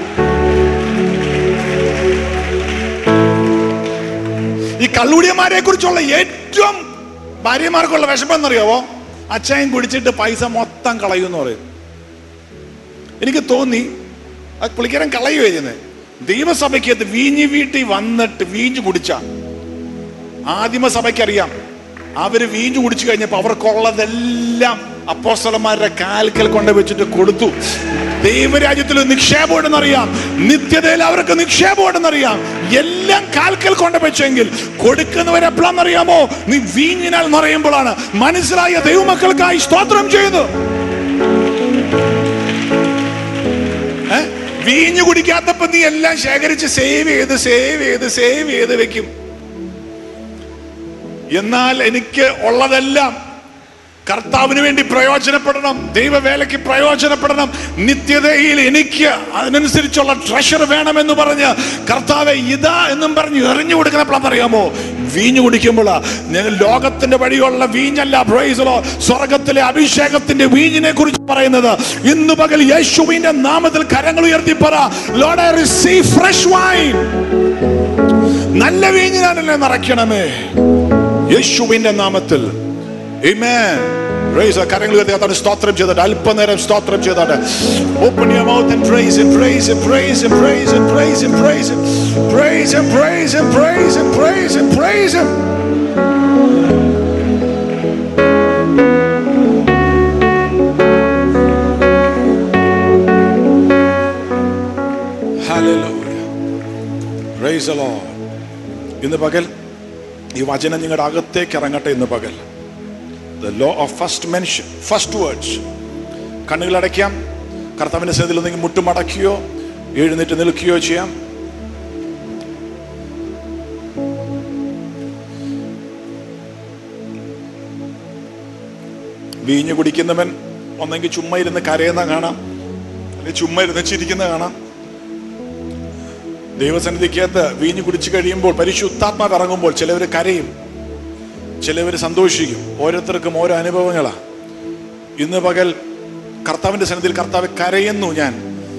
ഈ കള്ളുടിയന്മാരെ കുറിച്ചുള്ള ഏറ്റവും ഭാര്യമാർക്കുള്ള വിഷമം എന്നറിയാവോ അച്ഛൻ കുടിച്ചിട്ട് പൈസ മൊത്തം കളയുമെന്ന് പറയും എനിക്ക് തോന്നി അത് പുള്ളിക്കാരൻ കളയുക ചെയ്യുന്നത് ദൈവസഭയ്ക്കകത്ത് വീഞ്ഞ് വീട്ടിൽ വന്നിട്ട് വീഞ്ഞ് കുടിച്ച ആദിമസഭയ്ക്ക് അറിയാം അവര് വീഞ്ഞു കുടിച്ചു കഴിഞ്ഞപ്പോ അവർക്കുള്ളതെല്ലാം അപ്പോസ്തലന്മാരുടെ കാൽക്കൽ കൊണ്ട് വെച്ചിട്ട് കൊടുത്തു ദൈവരാജ്യത്തിൽ ഒരു നിക്ഷേപം ഉണ്ടെന്നറിയാം നിത്യതയിൽ അവർക്ക് നിക്ഷേപം ഉണ്ടെന്നറിയാം എല്ലാം കാൽക്കൽ കൊണ്ട് വെച്ചെങ്കിൽ കൊടുക്കുന്നവർ എപ്പോഴാണെന്നറിയാമോ നീ വീഞ്ഞിനാൽ നിറയുമ്പോഴാണ് മനസ്സിലായ ദൈവമക്കൾക്കായി സ്തോത്രം ചെയ്യുന്നു ഏ? വീഞ്ഞു കുടിക്കാത്തപ്പോ നീ എല്ലാം ശേഖരിച്ച് സേവ് ചെയ്ത് സേവ് ചെയ്ത് സേവ് ചെയ്ത് വെക്കും എന്നാൽ എനിക്ക് ഉള്ളതെല്ലാം കർത്താവിന് വേണ്ടി പ്രയോജനപ്പെടണം ദൈവവേലയ്ക്ക് പ്രയോജനപ്പെടണം നിത്യതയിൽ എനിക്ക് അതിനനുസരിച്ചുള്ള ട്രഷർ വേണമെന്ന് പറഞ്ഞ് കർത്താവെ ഇതാ എന്നും പറഞ്ഞ് എറിഞ്ഞു കൊടുക്കുന്നപ്പോൾ അറിയാമോ വീഞ്ഞു കുടിക്കുമ്പോൾ ലോകത്തിന്റെ വഴിയുള്ള വീഞ്ഞല്ല പ്രൈസലോ സ്വർഗത്തിലെ അഭിഷേകത്തിന്റെ വീഞ്ഞിനെ കുറിച്ച് പറയുന്നത് ഇന്ന് പകൽ യേശുവിന്റെ നാമത്തിൽ കരങ്ങൾ ഉയർത്തി പറ Lord I receive fresh wine നല്ല വീഞ്ഞിനാണല്ലേ നിറയ്ക്കണമേ യേശുവിന്റെ നാമത്തിൽ Amen. Praise the കരങ്ങൾ ഉയർത്തി കർത്താവിന് സ്തോത്രം ചെയ്തിട്ട് അല്പനേരം സ്തോത്രം ചെയ്തിട്ട് open your mouth and praise him praise him praise him praise him praise him praise him praise him praise him praise him praise him praise him Hallelujah. Praise the Lord. ഇന്ന് പകൽ ഈ വചനം നിങ്ങളുടെ അകത്തേക്ക് ഇറങ്ങട്ടെ ഇന്ന് പകൽ the law of first mention first words കണ്ണുകളടയ്ക്കാം കർത്താവിന്റെ സന്നിധിയിൽ ഒന്നെങ്കിൽ മുട്ടുമടക്കുകയോ എഴുന്നേറ്റ് നിൽക്കുകയോ ചെയ്യാം വീഞ്ഞു കുടിക്കുന്നവൻ ഒന്നെങ്കിൽ ചുമ്മാ ഇരുന്ന് കരയുന്ന കാണാം അല്ലെങ്കിൽ ചുമ്മാ ഇരുന്ന് ചിരിക്കുന്ന കാണാം ദൈവസന്നിധിക്കകത്ത് വീഞ്ഞു കുടിച്ചു കഴിയുമ്പോൾ പരിശുദ്ധാത്മാവ് ഇറങ്ങുമ്പോൾ ചിലവർ കരയും ചിലവർ സന്തോഷിക്കും ഓരോരുത്തർക്കും ഓരോ അനുഭവങ്ങളാ ഇന്ന് പകൽ കർത്താവിന്റെ സന്നിധിയിൽ കർത്താവ് കരയുന്നു ഞാൻ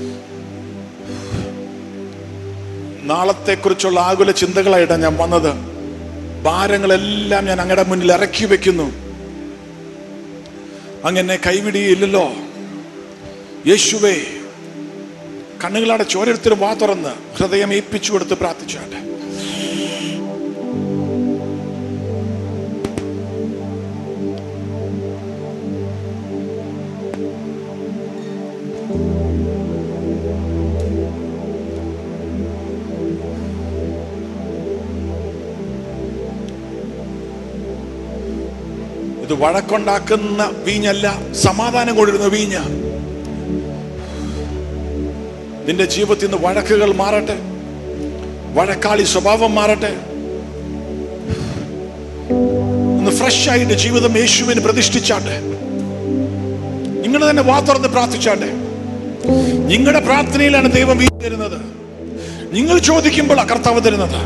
നാളത്തെക്കുറിച്ചുള്ള ആകുല ചിന്തകളായിട്ടാണ് ഞാൻ വന്നത് ഭാരങ്ങളെല്ലാം ഞാൻ അങ്ങയുടെ മുന്നിൽ ഇറക്കി വെക്കുന്നു അങ്ങനെ കൈവിടിയില്ലല്ലോ യേശുവേ കണ്ണുകളാടെ ചോരോരുത്തരും വാ തുറന്ന് ഹൃദയം ഏൽപ്പിച്ചു കൊടുത്ത് പ്രാർത്ഥിച്ചാട്ടെ ഇത് വഴക്കുണ്ടാക്കുന്ന വീഞ്ഞല്ല സമാധാനം കൊണ്ടിരുന്ന വീഞ്ഞ നിന്റെ ജീവിതത്തിൽ നിന്ന് വഴക്കുകൾ മാറട്ടെ വഴക്കാളി സ്വഭാവം മാറട്ടെ ഒന്ന് ഫ്രഷ് ആയിട്ട് ജീവിതം യേശുവിന് പ്രതിഷ്ഠിച്ചാട്ടെ നിങ്ങൾ തന്നെ വാ തുറന്ന് പ്രാർത്ഥിച്ചാട്ടെ നിങ്ങളുടെ പ്രാർത്ഥനയിലാണ് ദൈവം വീഞ്ഞ് തരുന്നത് നിങ്ങൾ ചോദിക്കുമ്പോൾ കർത്താവ് തരുന്നത്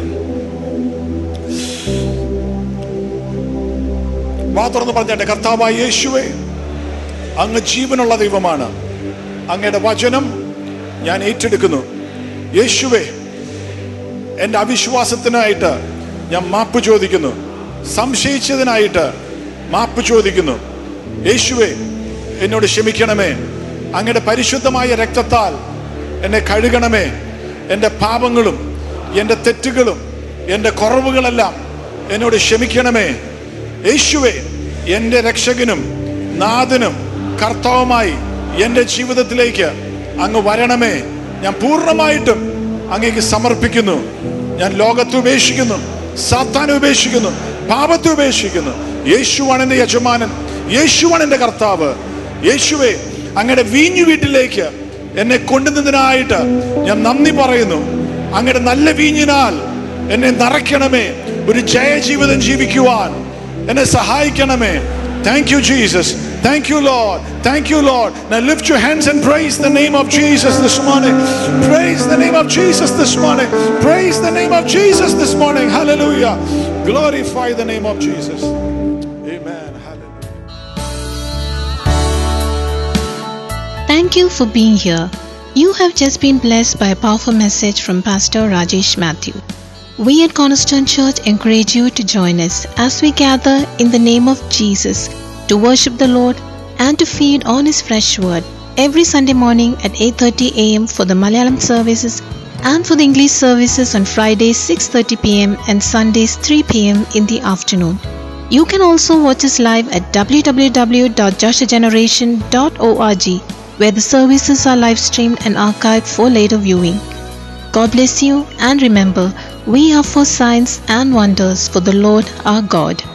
വാ തുറന്ന് പറഞ്ഞാട്ടെ കർത്താവായ യേശുവേ അങ്ങ് ജീവനുള്ള ദൈവമാണ് അങ്ങയുടെ വചനം ഞാൻ ഏറ്റെടുക്കുന്നു യേശുവേ എൻ്റെ അവിശ്വാസത്തിനായിട്ട് ഞാൻ മാപ്പ് ചോദിക്കുന്നു സംശയിച്ചതിനായിട്ട് മാപ്പ് ചോദിക്കുന്നു യേശുവേ എന്നോട് ക്ഷമിക്കണമേ അങ്ങയുടെ പരിശുദ്ധമായ രക്തത്താൽ എന്നെ കഴുകണമേ എൻ്റെ പാപങ്ങളും എൻ്റെ തെറ്റുകളും എൻ്റെ കുറവുകളെല്ലാം എന്നോട് ക്ഷമിക്കണമേ യേശുവെ എൻ്റെ രക്ഷകനും നാഥനും കർത്താവുമായി എൻ്റെ ജീവിതത്തിലേക്ക് അങ്ങ് വരണമേ ഞാൻ പൂർണ്ണമായിട്ടും അങ്ങേക്ക് സമർപ്പിക്കുന്നു ഞാൻ ലോകത്തെ ഉപേക്ഷിക്കുന്നു സാത്താനെ ഉപേക്ഷിക്കുന്നു പാപത്തെ ഉപേക്ഷിക്കുന്നു യേശുവാണ് എൻ്റെ യജമാനൻ യേശുവാണ് എൻ്റെ കർത്താവ് യേശുവെ അങ്ങയുടെ വീഞ്ഞു വീട്ടിലേക്ക് എന്നെ കൊണ്ടുവന്നതിനായിട്ട് ഞാൻ നന്ദി പറയുന്നു അങ്ങയുടെ നല്ല വീഞ്ഞിനാൽ എന്നെ നിറയ്ക്കണമേ ഒരു ജയജീവിതം ജീവിക്കുവാൻ എന്നെ സഹായിക്കണമേ Thank you, Jesus. Thank you, Lord. Thank you, Lord. Now lift your hands and praise the name of Jesus this morning. Praise the name of Jesus this morning. Praise the name of Jesus this morning. Hallelujah. Glorify the name of Jesus. Amen. Hallelujah. Thank you for being here. You have just been blessed by a powerful message from Pastor Rajesh Matthew. We at Cornerstone Church encourage you to join us as we gather in the name of Jesus to worship the Lord and to feed on his fresh word every Sunday morning at 8:30 a.m. for the Malayalam services and for the English services on Fridays 6:30 p.m. and Sundays 3 p.m. in the afternoon. You can also watch us live at www.joshageneration.org where the services are live streamed and archived for later viewing. God bless you and remember, we are for signs and wonders for the Lord our God.